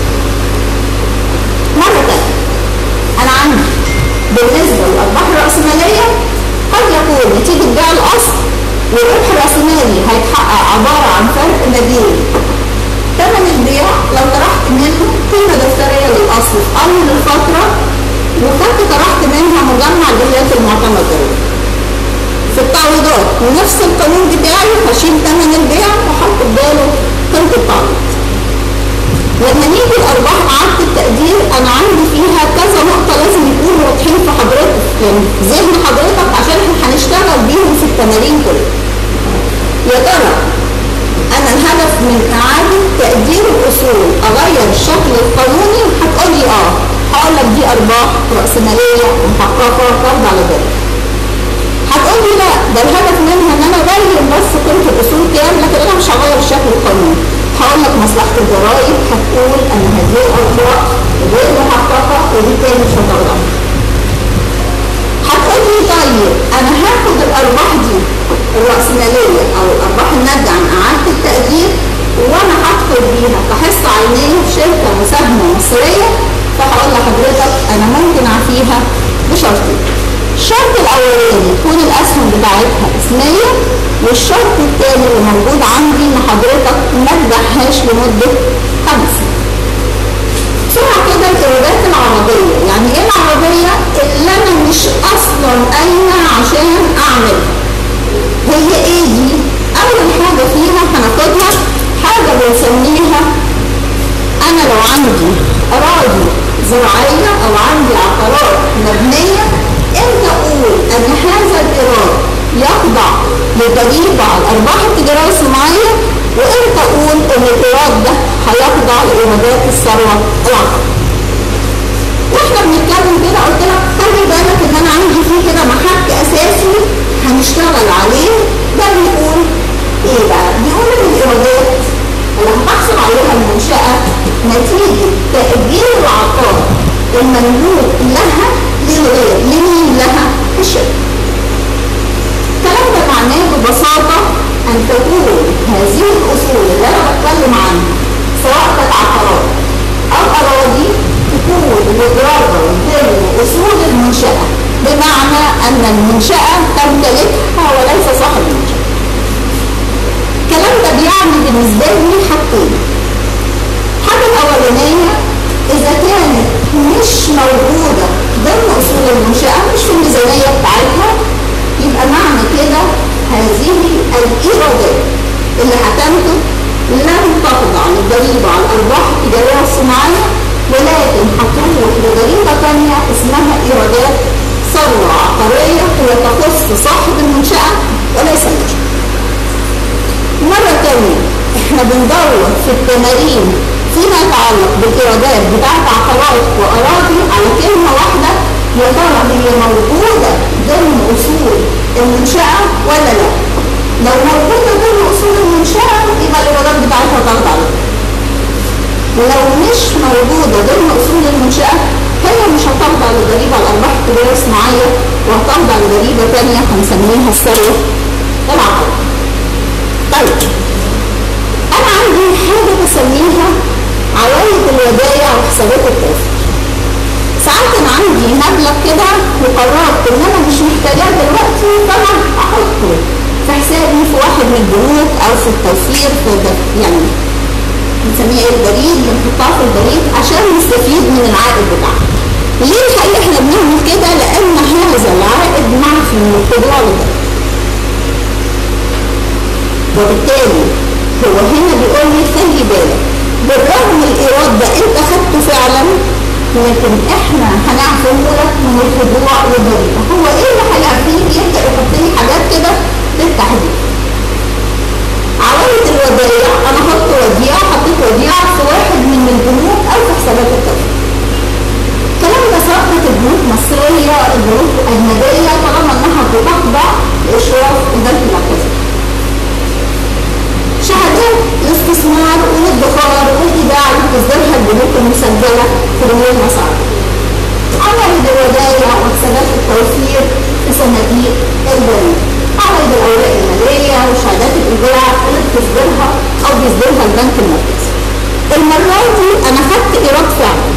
مرة تانية أنا عندي بالنسبة للأرباح الرأسمالية قد يكون نتيجة بيع الأصل والربح الرأسمالي هيتحقق عبارة عن فرق ما بين ثمن البيع لو طرحت منه قيمة دفترية للأصل في أول الفترة وخدت طرحت منها مجمع الجهات المعتمدة في التعويضات ونفس القانون بتاعي هشيل ثمن البيع واحط بداله قيمه التعويض. لما نيجي الارباح اعاده التقدير انا عندي فيها كذا نقطه لازم يكونوا واضحين في حضرتك يعني ذهن حضرتك عشان احنا هنشتغل بيهم في التمارين كلها. يا ترى انا الهدف من اعاده تقدير الاصول اغير الشكل القانوني هتقول لي اه هقول لك دي ارباح راسماليه محققه فرض على ذلك. هتقول لي لا ده الهدف منها ان انا اغير بس قيمه الاصول كام لكن انا مش هغير الشكل القانوني هقول لك مصلحه الضرائب هتقول ان هذه الارباح غير محققه ودي تاني مش هطلعها هتقول لي طيب انا هاخد الارباح دي الراسماليه او الارباح الناتجه عن اعاده التقدير وانا هدخل بيها كحصه عينيه في شركه مساهمه مصريه فهقول لحضرتك انا ممكن اعفيها بشرطين الشرط الاولاني تكون الاسهم بتاعتها اسميه والشرط الثاني اللي موجود عندي ان حضرتك ما تبيعهاش لمده خمس سنين. بسرعه كده الايرادات العربيه، يعني ايه العربيه؟ اللي انا مش اصلا قايمه عشان اعملها. هي ايه دي؟ اول حاجه فيها هناخدها حاجه بنسميها انا لو عندي اراضي زراعيه او عندي عقارات مبنيه امتى اقول ان هذا الايراد يخضع لضريبه على الارباح التجاريه الصناعيه وامتى اقول ان الايراد ده هيخضع لايرادات الثروه العقاريه. واحنا بنتكلم كده قلت لك خلي بالك ان انا عندي فيه كده محك اساسي هنشتغل عليه ده بيقول ايه بقى؟ بيقول ان الايرادات اللي هتحصل عليها المنشاه نتيجه تاجير العقار المملوك لها للغير لمين لها؟ الشركه. الكلام ده معناه ببساطه ان تكون هذه الاصول اللي انا بتكلم عنها سواء كانت عقارات او اراضي تكون مدرجه ضمن اصول المنشاه بمعنى ان المنشاه تمتلكها وليس صاحب المنشاه. الكلام ده بيعني بالنسبه لي حاجتين. الحاجه الاولانيه اذا كانت مش موجوده ضمن اصول المنشاه مش في الميزانيه بتاعتها يبقى معنى كده هذه الايرادات اللي هتنتج لن تخضع للضريبه على الارباح التجاريه الصناعيه ولكن هتروح لضريبه ثانيه اسمها ايرادات ثروه عقاريه هي تخص صاحب المنشاه وليس المنشاه. احنا بندور في التمارين فيما يتعلق بالايرادات بتاعت عقارات واراضي على كلمه واحده يا ترى هي موجوده ضمن اصول المنشاه ولا لا؟ لو موجوده ضمن اصول المنشاه يبقى الايرادات بتاعتها تاخد عليها. لو مش موجوده ضمن اصول المنشاه هي مش هتخضع لضريبه على الارباح التجاريه الصناعيه وهتخضع لضريبه ثانيه هنسميها الثروه العقاريه. طيب انا عندي حاجه بسميها عوائد الودايع وحسابات التوفير. ساعات انا عندي مبلغ كده وقررت ان انا مش محتاجاه دلوقتي فانا احطه في حسابي في واحد من البنوك او في التوفير في يعني بنسميها ايه البريد بنحطها في البريد عشان نستفيد من العائد بتاعها. ليه الحقيقه احنا بنعمل كده؟ لان هذا العائد معفي من الخضوع للضريبه. وبالتالي هو هنا بيقول لي خلي بالك بالرغم الايراد ده انت خدته فعلا لكن احنا هنعفو لك من الخضوع للضريبه هو ايه اللي هيعفيك يبدا يحط لي حاجات كده للتحديد عوائد الودائع انا احط وديعه حطيت وديعه في واحد من البنوك او في حسابات التوفير الكلام ده سواء كانت البنوك مصريه البنوك اجنبيه طالما انها بتخضع لاشراف اداره المركزيه شهادات الاستثمار والادخار والايداع اللي بتصدرها البنوك المسجله في رموز المصارف. عوائد الودائع وحسابات التوفير في صناديق البنوك. عوائد الاوراق الماليه وشهادات الايداع اللي بتصدرها او بيصدرها البنك المركزي. المره دي انا خدت ايراد فعلا.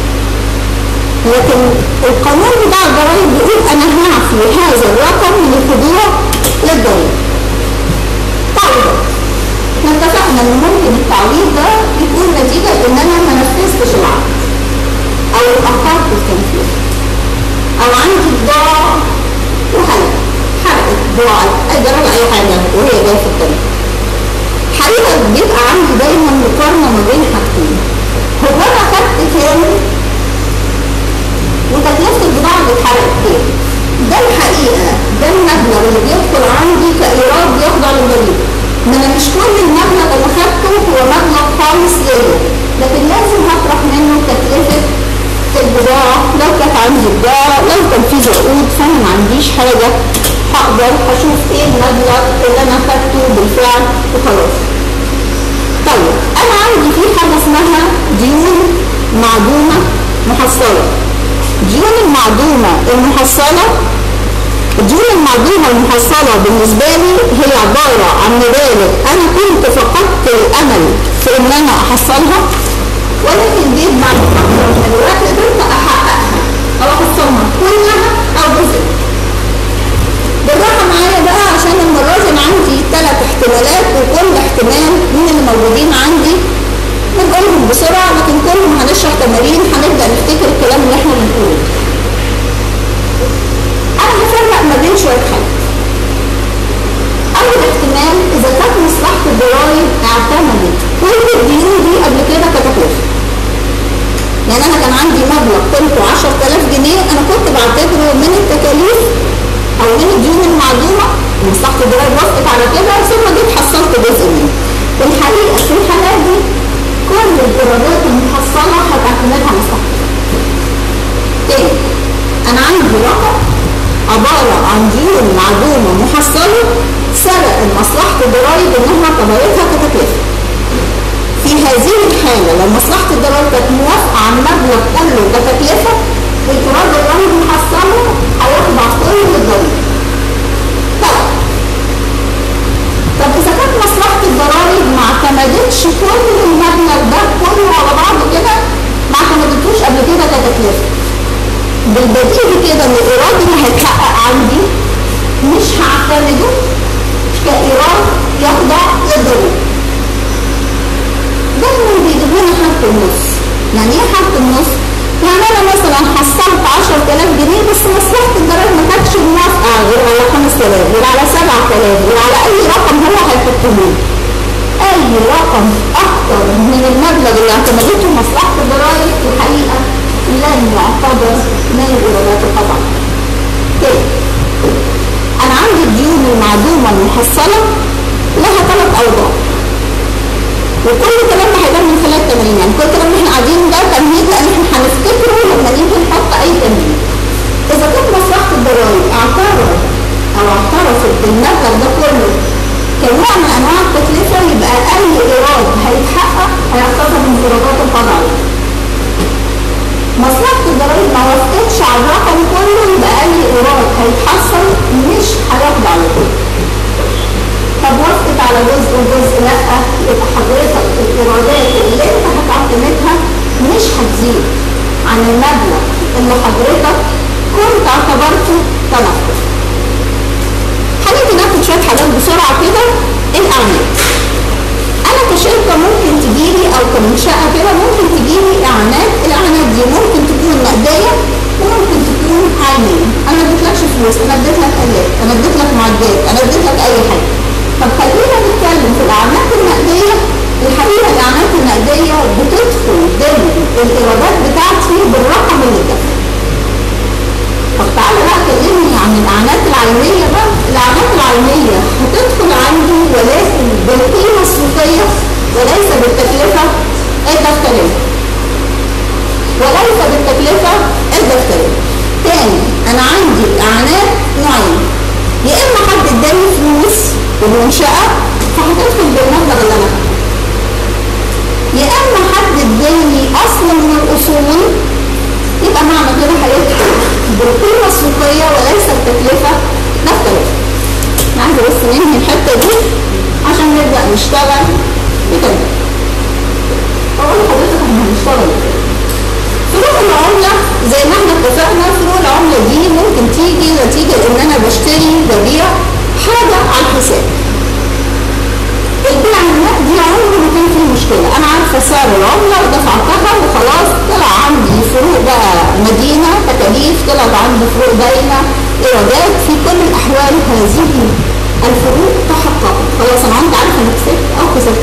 لكن القانون بتاع الضرائب بيقول انا هعفي هذا الرقم من الخضوع للضريبه. طيب احنا اتفقنا ان ممكن التعويض ده يكون نتيجة ان انا ما نفذتش العقد او اتأخرت في التنفيذ او عندي بضاعة وحرقت حرقت بضاعة اجرى اي حاجة وهي جاية في الطريق حقيقة بيبقى عندي دايما مقارنة ما بين حاجتين هو انا خدت كام وتكلفة البضاعة اللي اتحرقت كام ده الحقيقة ده المبلغ اللي بيدخل عندي كإيراد يخضع للضريبة ما انا مش كل المبلغ اللي خدته هو مبلغ خالص ليا لكن لازم هطرح منه تكلفه البضاعه لو كانت عندي بضاعه لو كان في عقود فانا ما عنديش حاجه هقدر اشوف ايه المبلغ اللي انا خدته بالفعل وخلاص. طيب انا عندي في حاجه اسمها ديون معدومه محصله. الديون المعدومه المحصله الديون المعدومة المحصلة بالنسبة لي هي عبارة عن مبالغ أنا كنت فقدت الأمل في إن أنا أحصلها ولكن جيت بعد فترة من الوقت قدرت أحققها أو أحصلها كلها أو جزء. بالراحة معايا بقى عشان المرة دي أنا عندي ثلاث احتمالات وكل احتمال من اللي موجودين عندي بنقولهم بسرعة لكن كلهم هنشرح تمارين هنبدأ نفتكر الكلام اللي احنا بنقوله. أنا هفرق ما بين شوية حاجات. أول احتمال إذا كانت مصلحة الضرايب اعتمدت كل الديون دي قبل كده كتكلفة. يعني أنا كان عندي مبلغ قيمته 10000 جنيه أنا كنت بعتبره من التكاليف أو من الديون المعدومة مصلحة الضرايب وافقت على كده ثم جيت حصلت جزء منه. في الحقيقة في الحالات دي كل الإيرادات المحصلة هتعتمدها مصلحة. تاني أنا عندي رقم عبارة عن ديون معدومة محصلة سبق مصلحة الضرائب إنها اعتبرتها كتكلفة. في هذه الحالة لو مصلحة الضرائب كانت موافقة على المبلغ كله كتكلفة الإيراد اللي أنا محصله هيخضع كله للضريبة. طيب طب إذا كانت مصلحة الضرائب ما اعتمدتش كل المبلغ ده كله على بعضه كده ما اعتمدتوش قبل كده كتكلفة. بالبديهي كده ان الايراد اللي هيتحقق عندي مش هعتمده كايراد يخضع للضريبه. دايما بيجيب لنا حاجه النص. يعني ايه حاجه النص؟ يعني انا مثلا حصلت 10000 جنيه بس مصلحه الضرايب ما كانتش موافقه غير على 5000 غير على 7000 غير على اي رقم هو هيحطه لي. اي رقم اكتر من المبلغ اللي اعتمدته مصلحه الضرايب في الحقيقه لن يعتبر من الايرادات طبعا. تاني انا عندي الديون المعدومه المحصله لها ثلاث اوضاع. وكل كلام هيبان من خلال التمرين يعني كل كلام احنا قاعدين ده تمهيد لان احنا هنفتكره لما نيجي نحط اي تمرين اذا كانت مصلحه الضرائب اعترف او اعترفت بالمبلغ ده كله كنوع من انواع التكلفه يبقى اي ايراد هيتحقق هيعتبر من ايرادات القضاء مصلحه الضرائب ما وافقتش على الرقم كله يبقى اي ايراد هيتحصل مش هياخد على طول طب وافقت على جزء وجزء لا يبقى حضرتك الايرادات اللي انت هتعتمدها مش هتزيد عن المبلغ اللي حضرتك كنت اعتبرته تنفذ هنيجي ناخد شويه حاجات بسرعه كده الاعمال انا كشركه ممكن تجيلي او كمنشاه كده ممكن تجيلي اعانات الاعانات دي ممكن تكون نقديه وممكن تكون عينيه انا ما اديتلكش فلوس انا اديت لك الات انا اديت لك معدات انا اديت لك اي حاجه طب خلينا نتكلم في الاعانات النقديه الحقيقه الاعانات النقديه بتدخل ضمن الايرادات بتاعتي بالرقم اللي دفع طب تعالى بقى كلمني عن الاعانات العينيه بقى الاعانات العينيه هتدخل عندي ولكن بالقيمه السوقيه وليس بالتكلفه الدفتريه وليس بالتكلفه الدفتريه تاني انا عندي اعانات نوعين يا اما حد اداني فلوس بالمنشاه فهتدخل بالمبلغ اللي انا خدته يا اما حد اداني اصل من الاصول يبقى معنى كده هيدخل بالقيمه السوقيه وليس التكلفه دفتريه انا عايزه بس ننهي الحته دي عشان نبدا نشتغل بكده اقول لحضرتك احنا هنشتغل فروق العمله زي ما احنا اتفقنا فروق العمله دي ممكن تيجي نتيجه ان انا بشتري ببيع حاجه على الحساب البيع النقدي عمره ما كان فيه مشكله انا عارفه سعر العمله ودفعتها وخلاص طلع عندي فروق بقى مدينه تكاليف طلعت عندي فروق باينه ايرادات في كل الاحوال هذه الفروق تحققت خلاص انا عندي عارفه انا كسبت او خسرت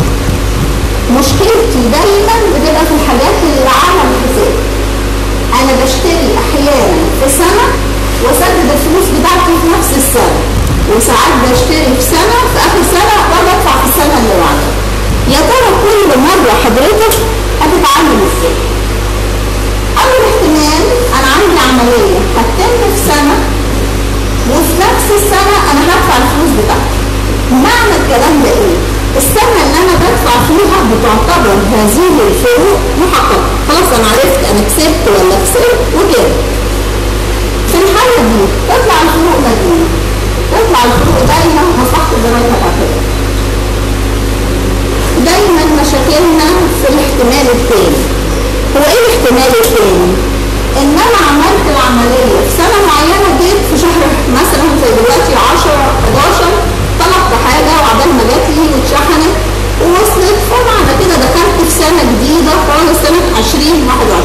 مشكلتي دايما بتبقى في الحاجات اللي على الحساب انا بشتري احيانا في سنه واسدد الفلوس بتاعتي في نفس السنه وساعات بشتري في سنه في اخر سنه وبدفع في السنه اللي بعدها يا ترى كل مره حضرتك هتتعامل ازاي اول احتمال انا عندي عمليه هتتم في سنه وفي نفس السنه انا هدفع الفلوس بتاعتي معنى الكلام ده ايه السنة اللي أنا بدفع فيها بتعتبر هذه الفروق محققة خلاص أنا عرفت أنا كسبت ولا خسرت وكده في الحالة دي تطلع الفروق مدينة تطلع الفروق دايما مصلحة الضرايب الأخيرة دايما مشاكلنا في الاحتمال الثاني هو ايه الاحتمال الثاني؟ ان انا عملت العملية في سنة معينة جيت في شهر مثلا زي دلوقتي 10 11 طلبت حاجة وعبال ما جات لي واتشحنت ووصلت فمعنى كده دخلت في سنة جديدة خالص سنة 2021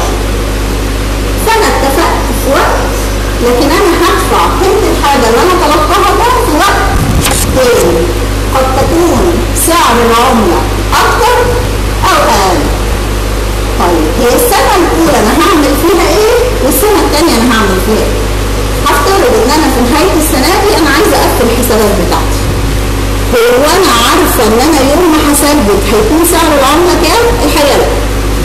فأنا اتفقت في وقت لكن أنا هدفع قيمة الحاجة اللي أنا طلبتها ده في وقت تاني قد تكون سعر العملة أكتر أو أقل طيب هي السنة الأولى أنا هعمل فيها إيه والسنة الثانية أنا هعمل فيها إيه هفترض إن أنا في نهاية السنة دي أنا عايزة أقفل الحسابات بتاعتي هو انا عارفه ان انا يوم ما هثبت هيكون سعر العمله كام؟ الحقيقه لا.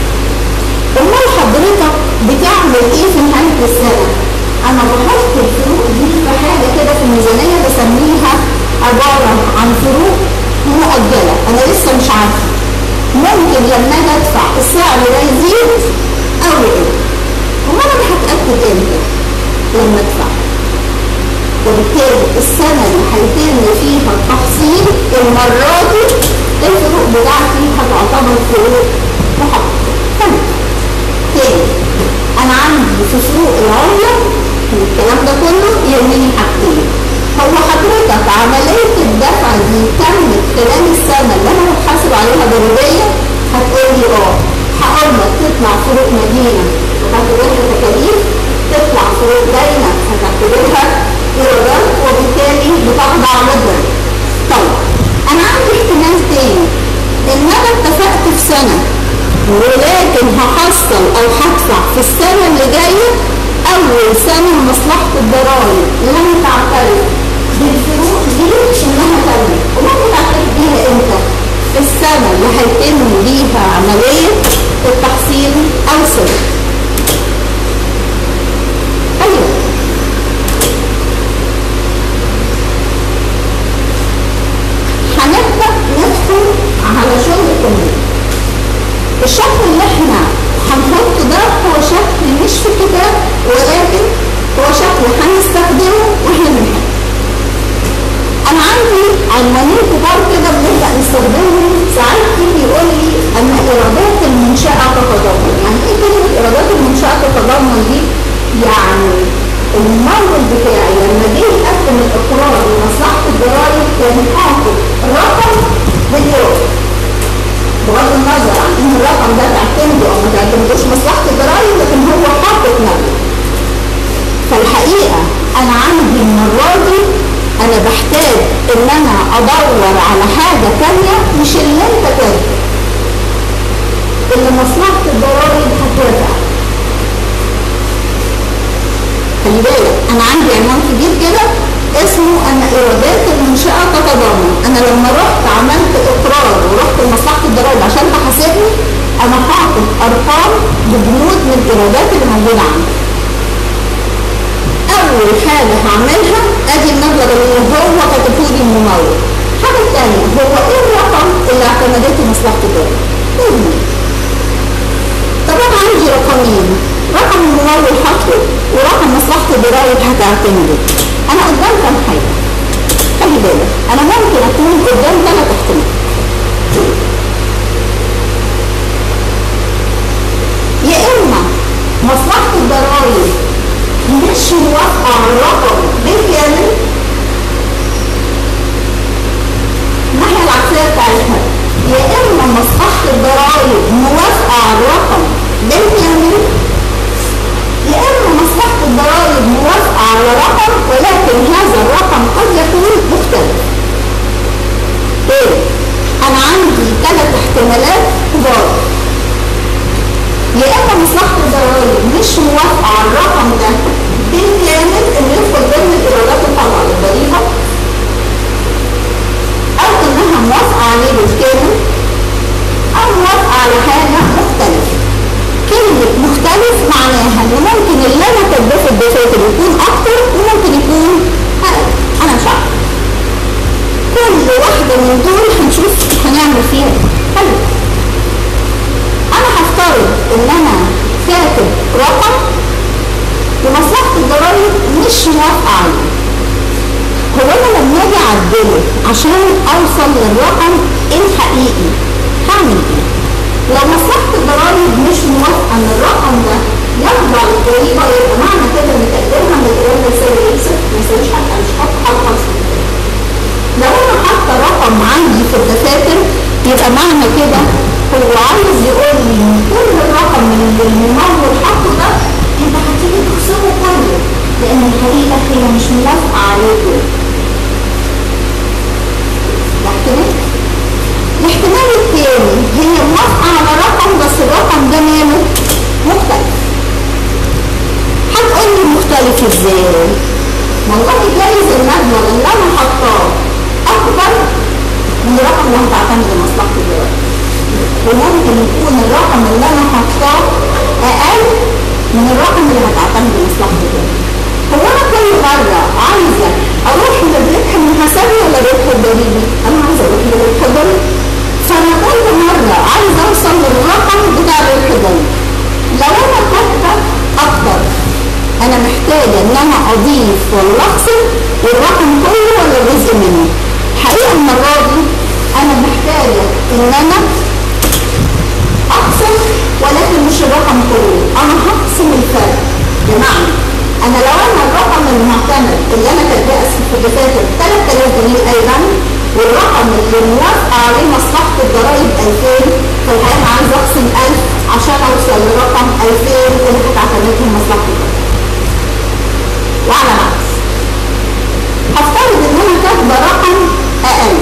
امال حضرتك بتعمل ايه في نهايه السنه؟ انا بحط الفروق دي في حاجه كده في الميزانيه بسميها عباره عن فروق مؤجله، انا لسه مش عارفه. ممكن لما اجي ادفع السعر ده يزيد او يقل. امال انا هتاكد امتى؟ لما ادفع. وبالتالي السنة اللي هيتم فيها التحصيل المرة دي الفروق بتاعتي هتعتبر فروق محققة. تمام. تاني أنا عندي في فروق العملة والكلام ده كله يهمني حاجتين. هو حضرتك عملية الدفع دي تمت خلال السنة اللي أنا هتحاسب عليها ضريبية هتقول لي اه هقول لك تطلع فروق مدينة وهتعتبرها تكاليف تطلع فروق دايما هتعتبرها ايرادات وبالتالي بتخضع للضرر. طيب انا عندي احتمال تاني ان انا اتفقت في سنه ولكن هحصل او هدفع في السنه اللي جايه اول سنه مصلحه الضرائب لن تعترف بالفروق دي انها تمت وممكن تعترف بيها امتى؟ في السنه اللي هيتم مش في الكتاب ولكن هو شكل هنستخدمه واحنا بنحل انا عندي عنوانين كبار كده بنبدا نستخدمهم ساعات يجي يقول لي ان ايرادات المنشاه تتضمن يعني ايه كلمه ايرادات المنشاه تتضمن دي يعني الممول بتاعي لما جه يقدم الاقرار لمصلحه الضرائب كان حاطط رقم بالايراد بغض النظر عن ان الرقم ده تعتمده او ما تعتمدوش مصلحه الضرائب لكن هو حاطط مبلغ فالحقيقه انا عندي المره دي انا بحتاج ان انا ادور على حاجه ثانيه مش اللي انت كاتبه اللي مصلحه الضرائب هتوافق خلي بالك انا عندي عنوان كبير كده اسمه ان ايرادات المنشاه تتضمن انا لما رحت عملت اقرار ورحت لمصلحه الضرائب عشان تحاسبني انا حاطط ارقام ببنود من الايرادات اللي موجوده عندي اول حاجه هعملها ادي المبلغ اللي هو كاتبه لي الممول الحاجه الثانيه هو ايه الرقم اللي اعتمدته مصلحه الضرائب طب انا عندي رقمين رقم الممول حاطه ورقم مصلحه الضرائب هتعتمده انا قدام كام حاجه خلي بالك انا ممكن اكون قدام ثلاث احتمال يا اما مصلحه الضرائب مش موافقه على الرقم بالكامل الناحيه العكسيه بتاعتها يا اما مصلحه الضرائب موافقه على الرقم بالكامل يا اما مصلحه الضرائب موافقه على رقم ولكن هذا الرقم قد يكون مختلف ايه انا عندي ثلاث احتمالات كبار يا اما مصلحه الضرائب مش موافقه على الرقم ده بالكامل اللي يدخل ضمن الايرادات الطالعه للضريبه او انها موافقه عليه بالكامل او موافقه على حاجه مختلفه كلمة مختلف معناها ان ممكن اللي انا كاتباه في الدفاتر يكون اكتر وممكن يكون اقل انا مش عارفه كل واحدة من دول هنشوف هنعمل فيها ايه حلو انا هفترض ان انا كاتب رقم ومصلحة الضرايب مش موافقة عليه هو انا لما اجي اعدله عشان اوصل للرقم الحقيقي هعمل ايه؟ لو مصلحة الضرايب مش موافقة ان الرقم ده يخضع للضريبة يبقى معنى كده ان تقديرها من الإيراد يساوي ايه؟ صفر ما يساويش حاجة مش حاطة حاجة خالص لو انا حاطة رقم عندي في الدفاتر يبقى معنى كده هو عايز يقول لي ان كل الرقم اللي الممول حاطه ده انت هتيجي تخصمه كله لان الحقيقة هي مش موافقة عليه كله ده احتمال الاحتمال الثاني هي موافقة على رقم بس الرقم ده ماله مختلف هتقول لي مختلف ازاي والله جايز المبلغ اللي انا حطاه اكبر من الرقم اللي هتعتمد مصلحة الضرائب وممكن يكون الرقم اللي انا حطاه اقل من الرقم اللي هتعتمد مصلحة الضرائب هو انا كل مرة عايزة اروح للربح المحاسبي ولا الربح الضريبي؟ انا عايزة اروح للربح الضريبي فانا كل مرة عايزة اوصل للرقم بتاع الربح الضريبي لو انا كاتبة اكتر انا محتاجة ان انا اضيف ولا اخصم الرقم كله ولا جزء منه حقيقة المرة دي انا محتاجة ان انا اقسم ولكن مش الرقم كله انا هقسم الفرق بمعنى انا لو انا الرقم المعتمد اللي انا كاتباه في الدفاتر 3000 جنيه ايضا والرقم اللي موافقه عليه مصلحه الضرائب 2000 فالحقيقه انا عايز اقسم 1000 عشان اوصل لرقم 2000 اللي هتعتمدهم مصلحه الضرائب وعلى العكس هفترض ان انا كاتبه رقم اقل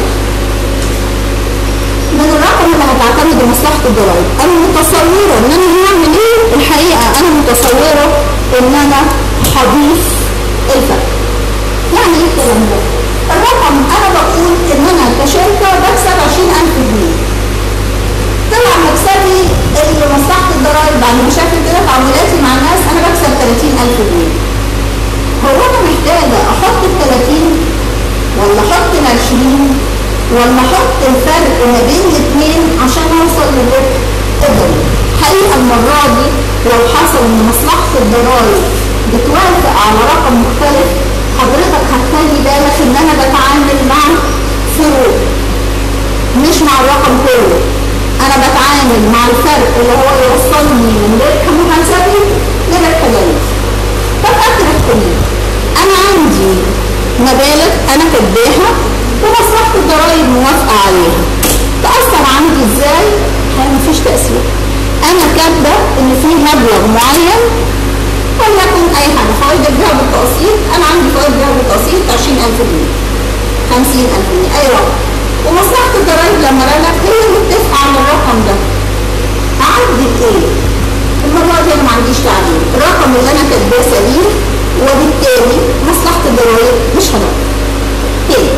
من الرقم اللي هتعتمد مصلحة الضرائب انا متصورة ان انا هعمل ايه الحقيقة انا متصورة ان انا هضيف الفرق يعني ايه الكلام ده الرقم انا بقول ان انا كشركة بكسب 20000 جنيه طلع مكسبي اللي مصلحة الضرائب بعد ما شافت كده تعاملاتي مع الناس انا بكسب 30000 جنيه هو انا محتاجة احط ال 30 ولا احط ال 20 ولا احط الفرق ما بين الاثنين عشان اوصل للربح الضريبي حقيقة المرة دي لو حصل ان مصلحة الضرايب بتوافق على رقم مختلف حضرتك هتخلي بالك ان انا بتعامل مع فروق مش مع الرقم كله انا بتعامل مع الفرق اللي هو يوصلني من ربح محاسبي لربح جيد طب اكره كمية انا عندي مبالغ انا كاتباها ومصلحة الضرايب موافقة عليها تأثر عندي ازاي؟ هل مفيش تأثير انا كاتبة ان في مبلغ معين وليكن اي حاجة فوائد البيع بالتقسيط انا عندي فوائد البيع بالتقسيط 20000 جنيه 50000 جنيه اي رقم ومصلحة الضرايب لما رجعت هي اللي بتدفع على الرقم ده هعدل ايه؟ المرة دي انا ما عنديش تعديل الرقم اللي انا كاتباه سليم وبالتالي مصلحة الضرايب مش هتدفع تاني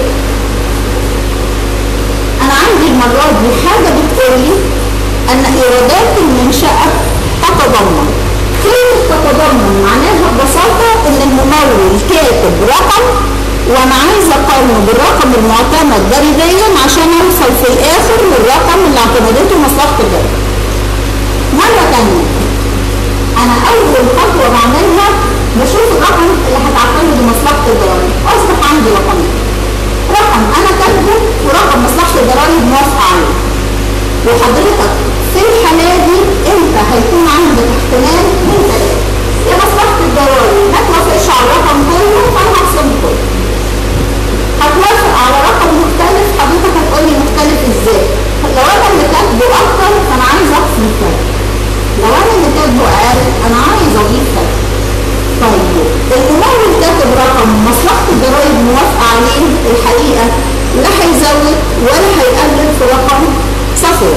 انا عندي المرة دي حاجة بتقول لي ان ايرادات المنشأة تتضمن كلمة تتضمن معناها ببساطة ان الممول كاتب رقم وانا عايزة اقارنه بالرقم المعتمد ضريبيا عشان اوصل في الاخر للرقم اللي اعتمدته مصلحة الضريبة. مرة تانية انا اول خطوة بعملها بشوف الرقم اللي هتعتمد مصلحة الضرايب اصبح عندي رقمين رقم انا كاتبه ورقم مصلحة الضرايب موافقة عليه وحضرتك في الحالة دي انت هيكون عندك احتمال من ثلاثة يا مصلحة الضرايب ما توافقش على الرقم كله فانا هخصم كله هتوافق على رقم مختلف حضرتك هتقولي مختلف ازاي لو انا اللي كاتبه اكتر فانا عايز اقسم فرق لو انا اللي كاتبه اقل انا عايز اضيف فرق طيب الممول كاتب رقم مصلحة الضرايب موافقة عليه الحقيقة لا هيزود ولا هيقلل في رقم صفر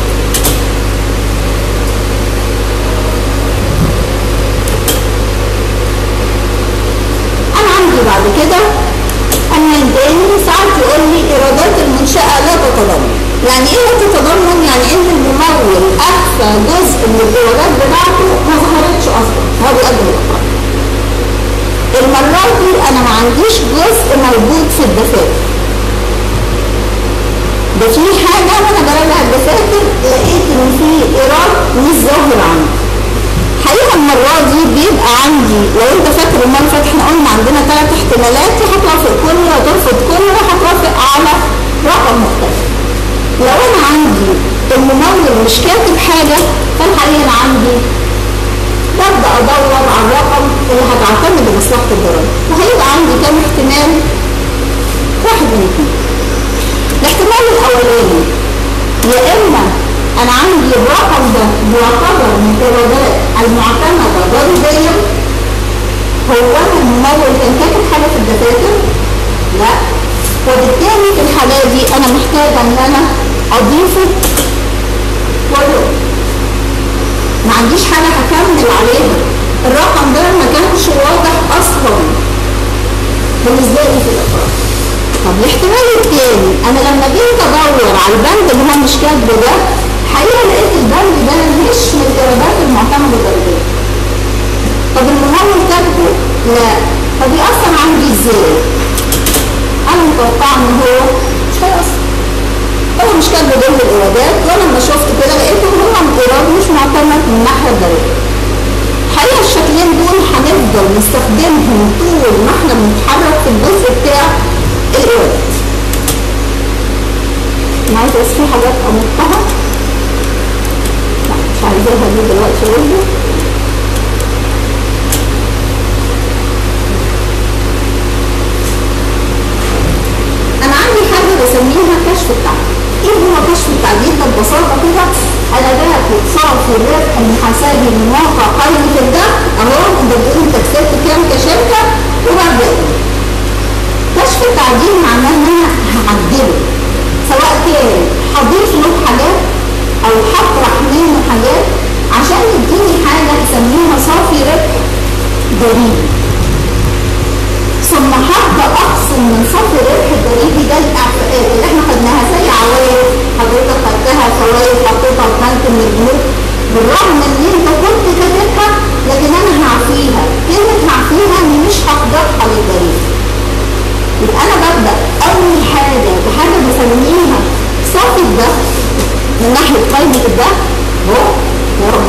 انا عندي بعد كده عنوان تاني ساعات يقول لي ايرادات المنشأة لا تتضمن يعني ايه لا تتضمن يعني ان الممول اخفى جزء من الايرادات بتاعته ما ظهرتش اصلا هو بيقدم الارقام المرة دي انا ما عنديش جزء موجود في الدفاتر ده في حاجة وانا براجع الدفاتر لقيت ان في ايراد مش ظاهر عندي الحقيقة المرة دي بيبقى عندي لو انت فاكر المرة اللي فاتت احنا قلنا عندنا ثلاث احتمالات يا هتوافق كله يا ترفض كله يا هتوافق على رقم مختلف. لو انا عندي الممول مش كاتب حاجة فالحقيقة انا عندي ببدأ ادور على الرقم اللي هتعتمد لمصلحة الضرايب وهيبقى عندي كام احتمال؟ واحد من اثنين. الاحتمال الاولاني يا اما انا عندي الرقم ده بيعتبر من الايرادات المعتمده ضريبيا هو انا الممول كان كاتب حاجه في الدفاتر لا وبالتالي في الحاله دي انا محتاجه ان انا اضيفه ولو ما عنديش حاجه هكمل عليها الرقم ده ما كانش واضح اصلا بالنسبه لي في الاقرار طب الاحتمال الثاني انا لما جيت ادور على البند اللي هو مش كاتبه ده الحقيقه لقيت البند ده مش من الايرادات المعتمده ضريبيا طب الممول كاتبه لا طب يأثر عندي ازاي؟ انا متوقعه ان هو مش هيأثر هو مش كاتبه ضمن الايرادات وانا لما شفت كده لقيته هو ايراد مش معتمد من الناحيه الضريبيه الحقيقه الشكلين دول هنفضل نستخدمهم طول ما احنا بنتحرك في الجزء بتاع الايرادات انا عايزه بس في حاجات امطها لا مش عايزاها دي دلوقتي برضه انا عندي حاجه بسميها كشف التعديل ايه هو كشف التعديل ده ببساطه كده انا باخد صافي الربح المحاسبي من واقع قائمه الدخل اهو انت بتقول انت كسبت كام كشركه وببدا كشف التعديل معناه ان انا هعدله سواء كان هضيف له حاجات او هطرح منه حاجات عشان يديني حاجه اسميها صافي ربح ضريبي ثم هبدا اقسم من صافي الربح الضريبي ده الاعفاءات اللي احنا خدناها زي عوائد حضرتك خدتها فوائد حطيتها في بنك من البنوك بالرغم ان انت كنت كاتبها لكن انا هعفيها كلمه هعفيها اني مش هفضحها للضريبه يبقى انا ببدا اول حاجه بحاجه بسميها صافي الدخل من ناحيه قائمه الدخل اهو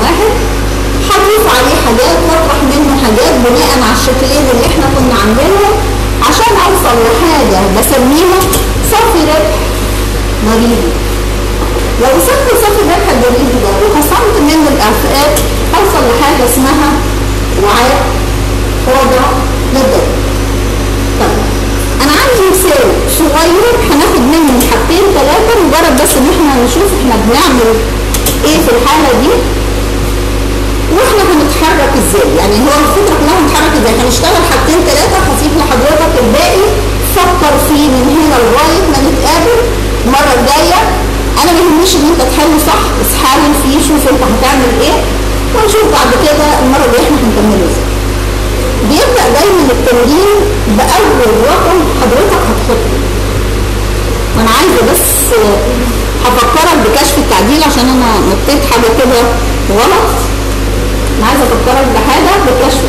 عليه حاجات واطرح منه حاجات بناء على الشكلين اللي احنا كنا عاملينهم عشان اوصل لحاجه بسميها صافي ربح مريضي لو وصلت لصافي الربح الجريدي ده وخصمت منه الاعفاءات اوصل لحاجه اسمها وعاء خاضع للضرب طيب انا عندي مثال صغير هناخد منه حاجتين ثلاثه مجرد بس ان احنا نشوف احنا بنعمل ايه في الحاله دي واحنا هنتحرك ازاي يعني هو الفكره كلها هنتحرك ازاي هنشتغل حاجتين ثلاثه هسيب لحضرتك الباقي فكر فيه من هنا لغايه ما نتقابل المره الجايه انا ما يهمنيش ان انت تحل صح بس حاول فيه شوف انت هتعمل ايه ونشوف بعد كده المره الجايه احنا هنكمله ازاي بيبدا دايما التمرين باول رقم حضرتك هتحطه وانا عايزه بس هفكرك بكشف التعديل عشان انا نطيت حاجه كده غلط انا عايزه افكرك بحاجه بالكشف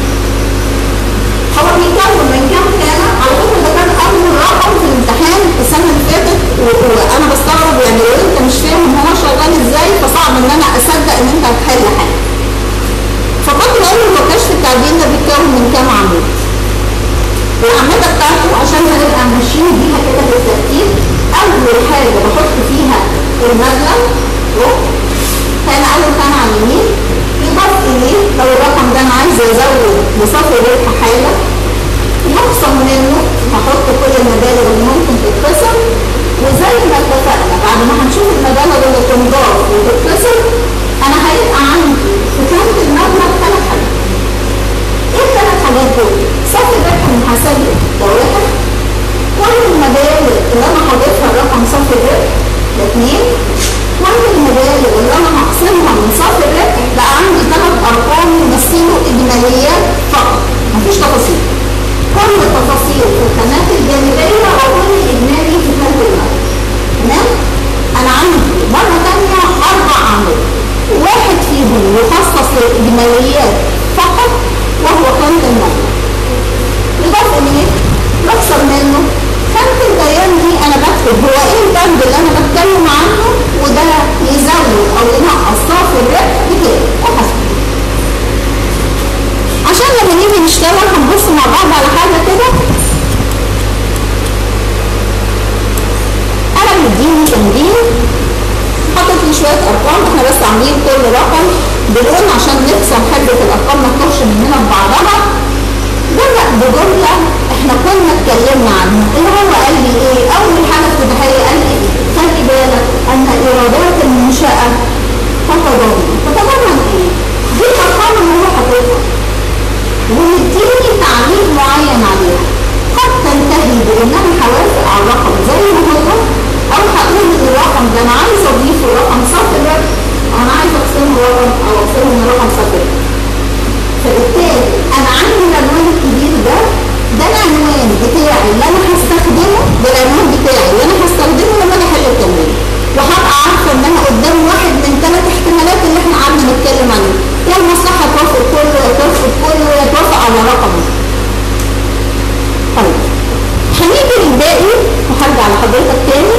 هو بيتكون من كام كان على فكره ده كان اول رقم في الامتحان السنه اللي فاتت وانا بستغرب يعني لو انت مش فاهم هو شغال ازاي فصعب ان انا اصدق ان انت هتحل حاجه فكنت بقول هو كشف التعديل ده بيتكون من كام عمود الأعمدة بتاعته عشان نبقى ماشيين بيها كده بالترتيب أول حاجة بحط فيها المبلغ كان أول كان على اليمين يضاف إليه لو الرقم ده أنا عايزة أزود بصفر ربح حاجة يخصم منه هحط كل المبالغ اللي ممكن تتخصم وزي ما اتفقنا بعد ما هنشوف المبالغ اللي تنضاف وتتخصم أنا هيبقى عندي في كامل المبلغ ثلاث حاجات ايه الثلاث حاجات دول؟ صافي الربح المحاسبي ده واحد كل المبالغ اللي انا هضيفها الرقم صافي الربح ده اثنين كل المبالغ اللي انا هقسمها من صافي الربح بقى عندي ثلاث ارقام يمثلوا اجماليات فقط مفيش تفاصيل كل التفاصيل في الخانات الجانبيه وكل الاجمالي في خانه المبلغ تمام؟ انا عندي مره ثانيه اربع اعمال واحد فيهم يخصص للاجماليات فقط وهو خانة المبلغ يضاف اليه نخسر منه خانة البيان دي انا بكتب هو ايه البند اللي انا بتكلم عنه وده يزود او ينقص صافي الربح بكام وحسب عشان لما نيجي نشتغل هنبص مع بعض على حاجه كده انا مديني تمرين حاطط لي شويه ارقام احنا بس عاملين كل رقم بنقول عشان نقسم حده الارقام ما تخش من هنا ببعضها بدأ بجمله احنا كنا اتكلمنا عنها اللي هو قال لي ايه اول حاجه افتتاحيه قال لي خلي بالك ان ايرادات المنشاه تتضمن تتضمن ايه؟ دي الارقام اللي هو حاططها ومديني تعليق معين عليها قد تنتهي بانها حوافق على الرقم زي ما هو او هقول ان الرقم ده انا عايز اضيفه رقم صفر او انا عايز اقسمه رقم او اقسمه من رقم صفر فبالتالي انا عندي العنوان الكبير ده ده العنوان بتاعي اللي انا هستخدمه ده العنوان بتاعي اللي انا هستخدمه لما اجي احل التمرين وهبقى عارفه ان انا قدام واحد من ثلاث احتمالات اللي احنا قعدنا نتكلم عليه يا المصلحه توافق كله يا توافق كله يا توافق على رقم طيب هنيجي للباقي وهرجع لحضرتك تاني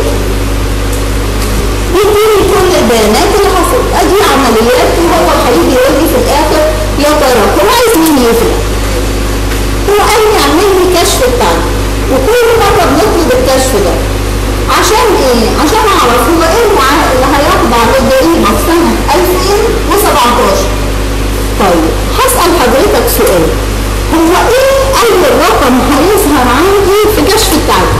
يديني كل البيانات اللي حصلت ادي عمليات وهو هيجي يقول لي في الاخر يا ترى هو عايز مين يفرق هو قال لي اعمل لي كشف بتاعي وكل مره بنطلب الكشف ده عشان ايه؟ عشان اعرف هو ايه المعاه اللي هيخضع للجريمه في سنه 2017 طيب هسال حضرتك سؤال هو ايه اول رقم هيظهر عندي في كشف التعديل؟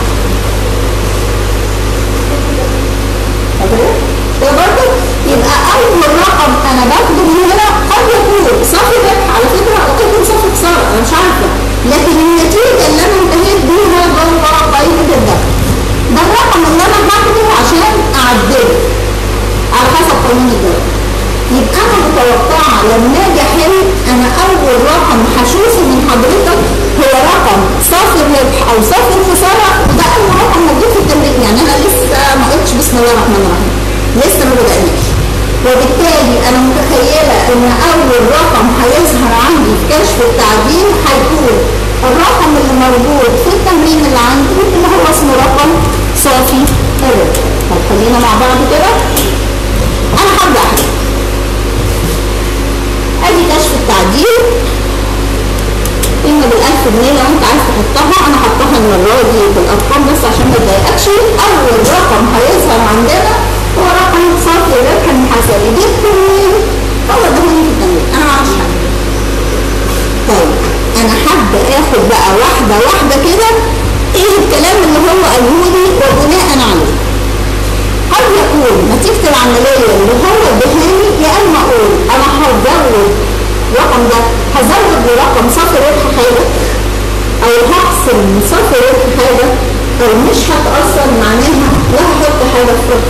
ده برضه يبقى اول رقم انا باخده من هنا قد يكون صافي ربح على فكره او قد يكون صافي خساره انا مش عارفه لكن النتيجه اللي انا انتهيت بيها جوه قائمه الدخل ده الرقم اللي انا باخده عشان اعدله على حسب قانون الدخل يبقى انا متوقعه لما اجي احل انا اول رقم هشوفه من حضرتك هو رقم صافي الربح او صافي الخساره وده اول رقم موجود في التمرين يعني انا لسه ما قلتش بسم الله الرحمن الرحيم لسه ما بدأناش وبالتالي انا متخيله ان اول رقم هيظهر عندي في كشف التعديل هيكون الرقم اللي موجود في التمرين اللي عندي اللي هو اسمه رقم صافي الربح طب خلينا مع بعض كده انا هبدا ادي كشف التعديل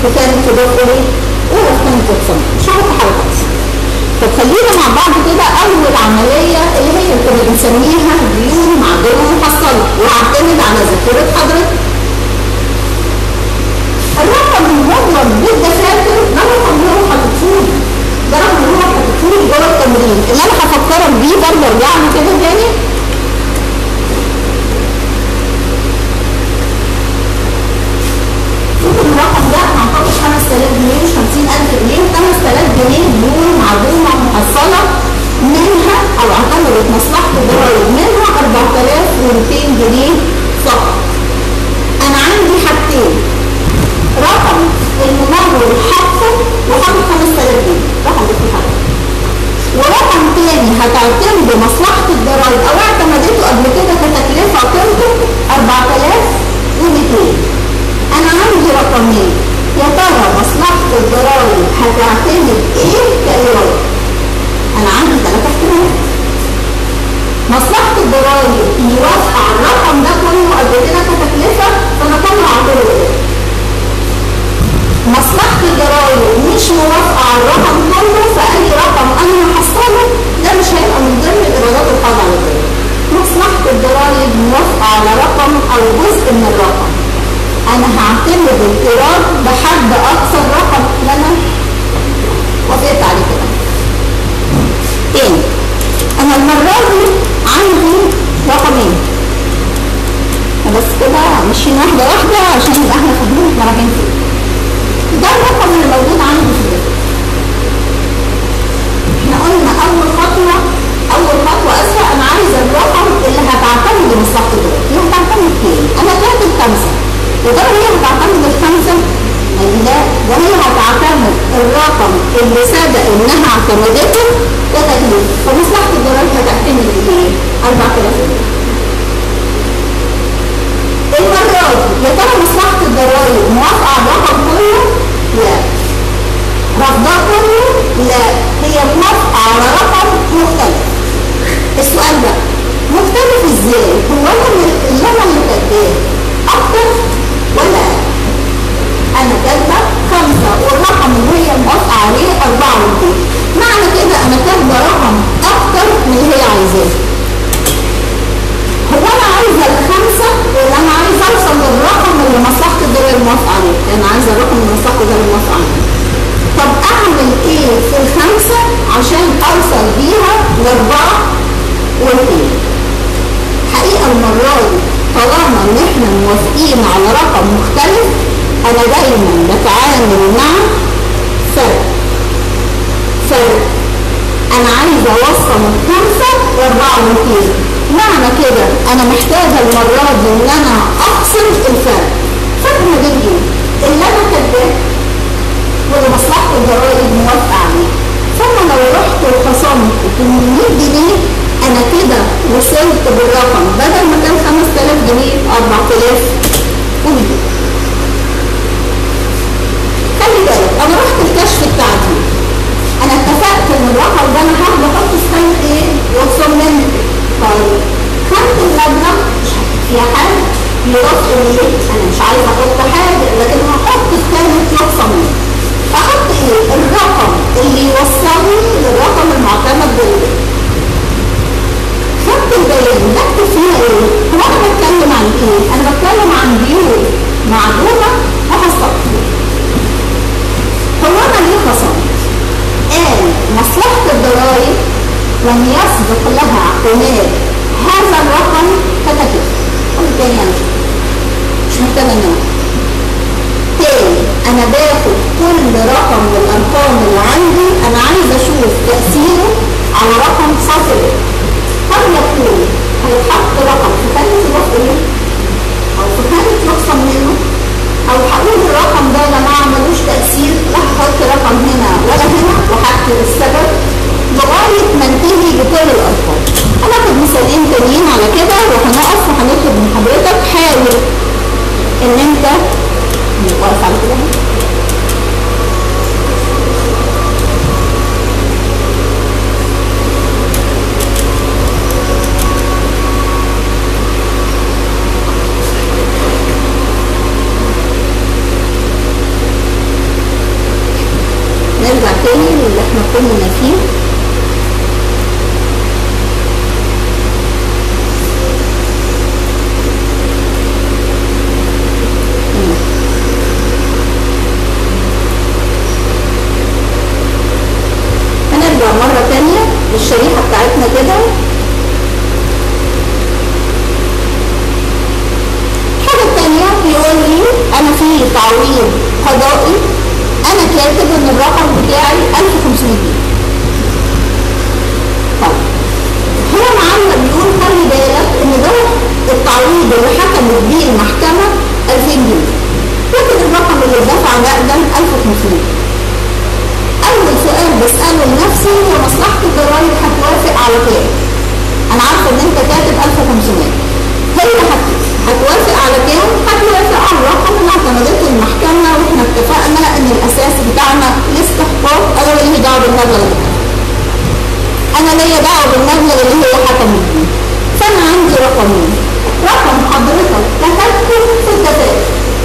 في كام تضاف اليه اولى في كام تقسم مش عارفه حاجه خالص طب خلينا مع بعض كده اول عمليه اللي هي اللي كنا بنسميها ديون معدومه محصله وهعتمد على ذاكره حضرتك الرقم المضرب بالدفاتر ده رقم اللي هو حاططهولي ده رقم اللي هو حاططهولي جوه التمرين اللي انا هفكرك بيه برضه ارجع له كده تاني شوف الرقم ده هنحط 5000 جنيه مش 50000 جنيه 5000 جنيه دول معلومه محصله منها او اعتبرت مصلحه الضرايب منها 4200 جنيه فقط انا عندي حاجتين رقم الممول حاطه وحاطط 5000 جنيه رقم ده في حاجه ورقم تاني هتعتمد مصلحة الضرايب او اعتمدته قبل كده كتكلفة قيمته 4200 انا عندي رقمين يا ترى مصلحة الضرايب هتعتمد ايه كإيراد انا عندي ثلاث احتمالات مصلحة الضرايب يوافق على الرقم ده كله قبل كده كتكلفة فانا طلع اعتبره ايه مصلحة الضرايب مش موافقة على الرقم كله فأي رقم أنا هحصله ده مش هيبقى من ضمن الإيرادات الخاضعة للضرايب. مصلحة الضرايب موافقة على رقم أو جزء من الرقم. أنا هعتمد الإيراد بحد أقصى الرقم اللي أنا وافقت عليه كده. تاني أنا المرة دي عندي رقمين. بس كده ماشيين واحدة واحدة عشان يبقى احنا فاهمين احنا رايحين فين. ده الرقم اللي موجود عندي في الجسم احنا قلنا اول خطوه اول خطوه اسفه انا عايزه الرقم اللي هتعتمد مصلحه الدول اللي هتعتمد فين انا كاتب خمسه وده هي هتعتمد الخمسه لا ده هي هتعتمد الرقم اللي سبق انها اعتمدته كتكليف فمصلحه الضرايب هتعتمد ايه 4000 جنيه المرة دي يا ترى مصلحة الضرايب موافقة على الرقم كله؟ لا. رفضاه كله؟ لا. هي موافقة على رقم مختلف. السؤال ده مختلف ازاي؟ هو انا اللي انا اللي كاتباه اكتر ولا اقل؟ انا كاتبه خمسه والرقم اللي هي موافقه عليه 24 معنى كده انا كاتبه رقم اكتر من اللي هي عايزاه. هو انا عايزه الخمسه ولا انا عايزه اوصل للرقم اللي مصلحه الدول موافقه عليه؟ انا عايزه الرقم اللي مصلحه الدول موافقه عليه. طب اعمل ايه في الخمسه عشان اوصل بيها لاربعه واثنين؟ حقيقه المره دي طالما ان احنا موافقين على رقم مختلف انا دايما بتعامل مع فرق فرق انا عايزه اوصل الخمسه لاربعه واثنين معنى كده انا محتاجه المره دي ان انا افصل الفرق فرق ما بين ايه؟ اللي انا كاتباه واللي مصلحه الضرايب موافقه عليه فانا لو رحت وخصمت 800 جنيه انا كده وصلت بالرقم بدل ما كان 5000 جنيه 4000 ومئة خلي بالك انا رحت الكشف بتاعتي انا اتفقت ان الرقم ده انا هاخده احطه في خانه ايه؟ واقسم منه طيب خانه المبلغ مش هحط فيها حاجه يضاف اليه انا مش عايزه احط حاجه لكن هحط في خانه يقسم منه احط ايه؟ الرقم اللي يوصلني للرقم المعتمد بالبيت خدت البيان بكتب فيها ايه؟ هو انا بتكلم عن ايه؟ انا بتكلم عن ديون معلومه وهستقبل هو انا ليه خصمت؟ قال مصلحة الضرائب لم يسبق لها اعتماد هذا الرقم كتكلفة. قول تاني انا مش محتاجة ان انا تاني انا باخد كل رقم من الارقام اللي عندي انا عايز اشوف تأثيره على رقم صافي قد يكون هيتحط رقم في خانة الوفق او في خانة يقسم منه او هقول الرقم ده يا جماعه ملوش تاثير لا هحط رقم هنا ولا هنا وهكتب السبب لغايه ما انتهي بكل الارقام. هناخد مثالين تانيين على كده وهنقف وهنطلب من حضرتك حاول ان انت واقف على كده تعويض قضائي انا كاتب ان الرقم بتاعي 1500 جنيه طيب هو معلق بيقول خلي بالك ان ده التعويض اللي حكمت بيه المحكمه 2000 جنيه لكن الرقم اللي اتدفع مقدم 1500 اول سؤال بساله لنفسي هو مصلحه الضرايب هتوافق على كام؟ انا عارفه ان انت كاتب 1500 هي هت- هتوافق على كام؟ هتوافق على الرقم اللي اعتمدته المحكمه واحنا اتفقنا ان الاساس بتاعنا الاستحقاق انا ماليش دعوه بالمبلغ ده انا ليا دعوه بالمبلغ اللي هي حكمت بيه فانا عندي رقمين رقم حضرتك كتبته في الدفاتر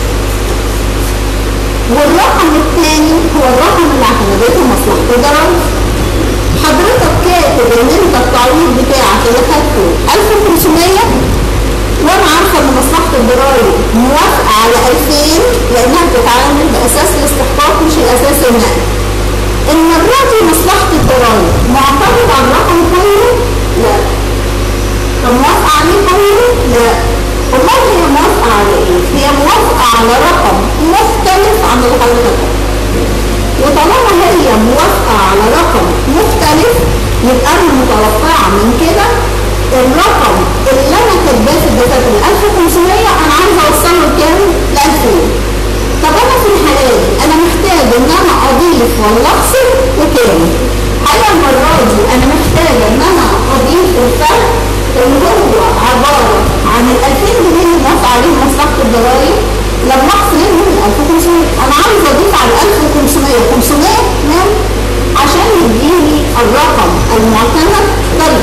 والرقم الثاني هو الرقم اللي اعتمدته مصلحه الضرايب حضرتك كاتب ان انت التعويض بتاعك اللي خدته 1500 وانا عارفه ان مصلحه الضرايب موافقه على 2000 لانها بتتعامل باساس الاستحقاق مش الاساس النقدي المره دي مصلحه الضرايب معترض على الرقم كله؟ لا طب موافقه عليه كله؟ لا امال هي موافقه على ايه؟ هي موافقه على رقم مختلف عن اللي حضرتك وطالما هي موافقه على رقم مختلف يبقى انا متوقعه من كده الرقم اللي انا كاتباه في الدفاتر 1500 انا عايزه اوصله لكام؟ ل 2000 طب انا في الحالة دي انا محتاج ان انا اضيف ولا اخسر وكام؟ حقيقة المرة دي انا محتاجة ان انا اضيف الفرق اللي هو عبارة عن ال 2000 جنيه اللي موافقة عليه مصلحة الضرايب لما اخسر من 1500 انا عايز اضيف على 1500 500 كمان عشان يديني الرقم المعتمد طيب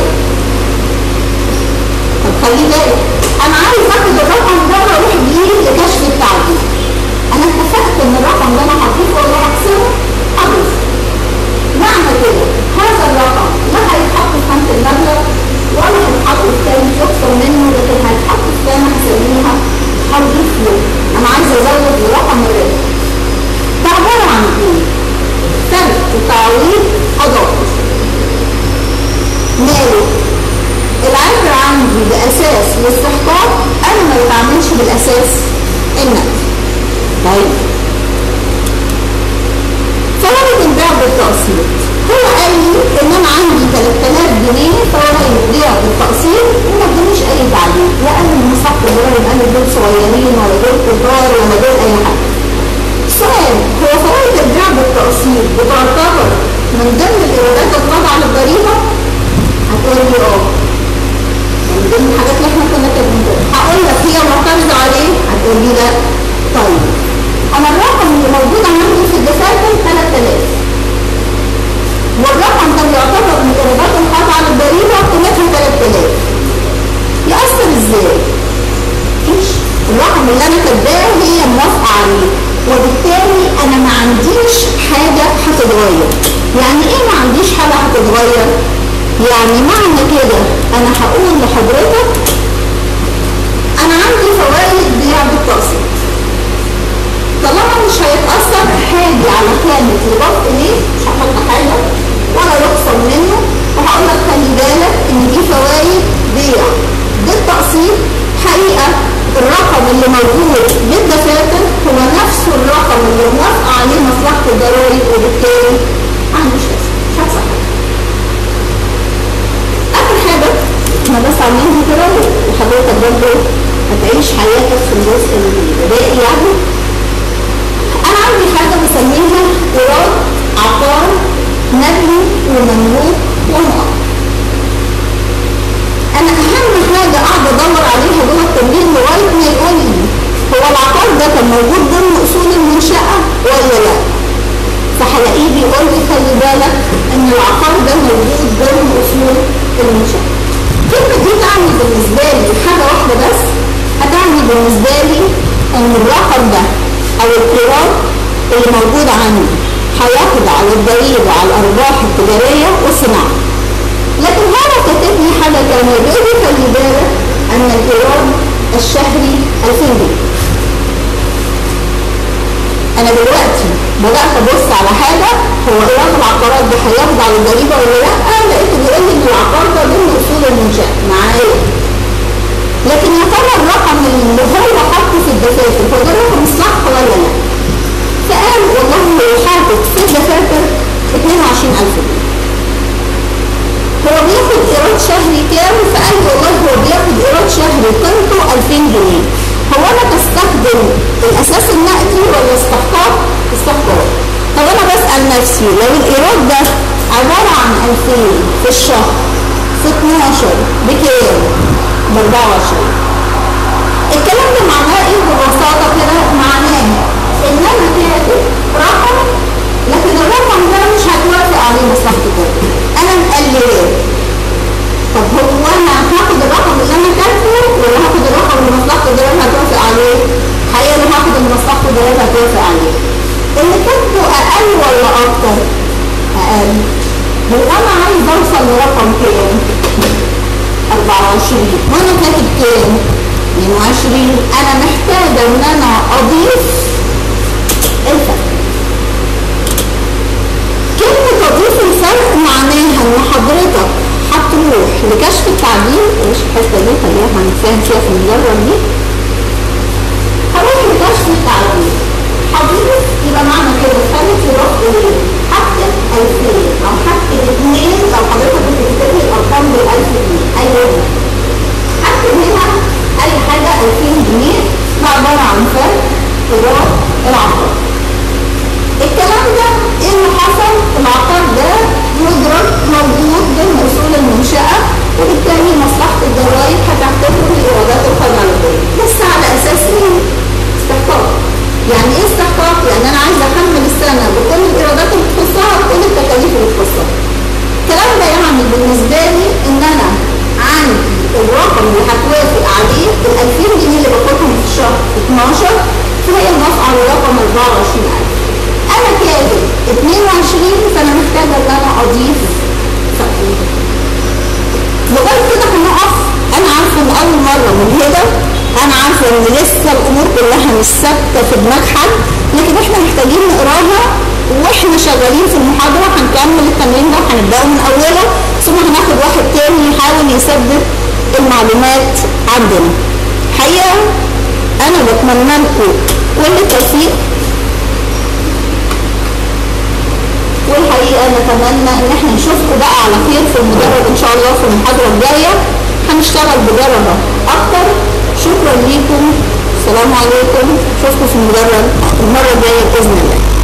طب خلي بالك انا عايز اخد الرقم ده واروح بيه لكشف التعديل انا اتفقت ان الرقم ده انا هضيفه ولا هكسره هضيف معنى كده هذا الرقم لا هيتحط في خانه المبلغ ولا هيتحط في كام يخسر منه لكن هيتحط في كام هسميها هضيف له انا عايز ازود الرقم الربح ده عباره عن ايه؟ فرق تعويض اضافي ماله العبر عندي باساس الاستحقاق انا ما بتعاملش بالاساس النقدي طيب فوائد البيع بالتقسيط هو قال لي ان انا عندي 3000 جنيه فوائد بيع بالتقسيط وما ادانيش اي تعليق لا قال لي مصحف الضرايب قال لي دول صغيرين ولا دول كبار ولا دول اي حاجه سؤال هو فوائد البيع بالتقسيط بتعتبر من ضمن الايرادات الخاضعه للضريبه؟ هتقول لي اه من ضمن الحاجات اللي احنا كنا كاتبينها هقول لك هي معترضه عليه هتقول لي لا طيب انا الرقم اللي موجود عندي في الدفاتر 3000 والرقم ده بيعتبر من الايرادات الخاضعه للضريبه قيمتها 3000 يأثر ازاي؟ مفيش الرقم اللي انا كاتباه هي موافقه عليه وبالتالي انا ما عنديش حاجه هتتغير يعني ايه ما عنديش حاجه هتتغير؟ يعني معنى كده انا هقول لحضرتك انا عندي فوائد بيع بالتقسيط طالما مش هيتأثر حاجة على كامل يضاف إليه مش هحط حاجة ولا يخسر منه وهقول لك خلي بالك إن دي فوائد بيع بالتقسيط حقيقة الرقم اللي موجود بالدفاتر هو نفس الرقم اللي موافقة عليه مصلحة الضرايب وبالتالي ما عندوش لازمة مش هيحصل حاجة. آخر حاجة احنا بس عاملين دي كده وحضرتك برضه هتعيش حياتك في الجزء الباقي يعني انا عندي حاجه بسميها ايراد عقار نقلي ومملوك ومؤقت انا اهم حاجه قاعده ادور عليها جوه التمرين لغايه ما يقول لي هو العقار ده كان موجود ضمن اصول المنشاه ولا لا فهلاقيه بيقول لي خلي بالك ان العقار ده موجود ضمن اصول المنشاه الكلمه دي تعني بالنسبه لي حاجه واحده بس هتعني بالنسبه لي ان الرقم ده او الايراد اللي موجود عندي هيخضع للضريبه على الارباح التجاريه والصناعه لكن هو كاتب لي حاجه كمان بيقول لي خلي بالك ان الايراد الشهري 2000 جنيه انا دلوقتي بدات ابص على حاجه هو ايراد العقارات ده هيخضع للضريبه ولا لا لقيته بيقول لي ان العقار ده ضمن اصول المنشاه معايا لكن يا ترى الرقم اللي هو حاطه في الدفاتر هو ده الرقم الصح ولا لا؟ جنيه هو بياخد ايراد شهري كام فقال لي والله هو بياخد ايراد شهري قيمته 2000 جنيه هو انا بستخدم الاساس النقدي ولا استحقاق استحقاق طب انا بسال نفسي لو الايراد ده عباره عن 2000 في الشهر في 12 بكام ب 24 الكلام ده معناه ايه ببساطه كده معناه ان انا كاتب رقم لكن الرقم ده مش هتوافق عليه مصلحه الدوله انا مقللاه طب هو انا هاخد الرقم اللي انا كاتبه ولا هاخد الرقم اللي مصلحه الدوله هتوافق عليه؟ الحقيقه انا هاخد اللي مصلحه الدوله هتوافق عليه. اللي كاتبه اقل ولا اكتر؟ اقل. هو انا عايز اوصل لرقم كام؟ 24 وانا كاتب كام؟ 22 انا محتاجه ان انا اضيف الفرق. كلمة تضيف الفرق معناها ان حضرتك هتروح لكشف التعديل مش الحته دي خليها هنتفاهم فيها في المجرد دي هروح لكشف التعديل هضيف يبقى معنى كده خلت يروح ايه؟ هكتب 2000 او هكتب 2 لو حضرتك بتكتب لي الارقام بال 1000 جنيه اي وجه هكتب هنا اي حاجه 2000 جنيه ده عباره عن فرق ايراد العقار الكلام ده ايه اللي حصل؟ العقار ده مدرج موجود ضمن اصول المنشاه وبالتالي مصلحه الضرائب هتعتبره الايرادات الخارجيه بس على اساس ايه؟ استحقاق يعني ايه استحقاق؟ يعني انا عايزه اكمل السنه بكل الايرادات اللي تخصها وكل التكاليف اللي تخصها الكلام ده يعني بالنسبه لي ان انا عندي الرقم اللي هتوافق عليه ال 2000 جنيه اللي باخدهم في الشهر 12 فهي موافقه على رقم 24000 انا كاتب 22 فانا محتاجه ان انا اضيف لغايه كده هنقف انا عارفه ان اول مره مجهده انا عارفه ان لسه الامور كلها مش ثابته في دماغ حد لكن احنا محتاجين نقراها واحنا شغالين في المحاضره هنكمل التمرين ده وهنبداه من اوله ثم هناخد واحد تاني يحاول يثبت المعلومات عندنا حقيقه انا بتمنى لكم كل التوفيق والحقيقه نتمنى ان احنا نشوفكم بقى على خير في المدرج ان شاء الله في المحاضره الجايه هنشتغل بدرجه اكتر شكرا ليكم السلام عليكم اشوفكم في المدرج المره الجايه باذن الله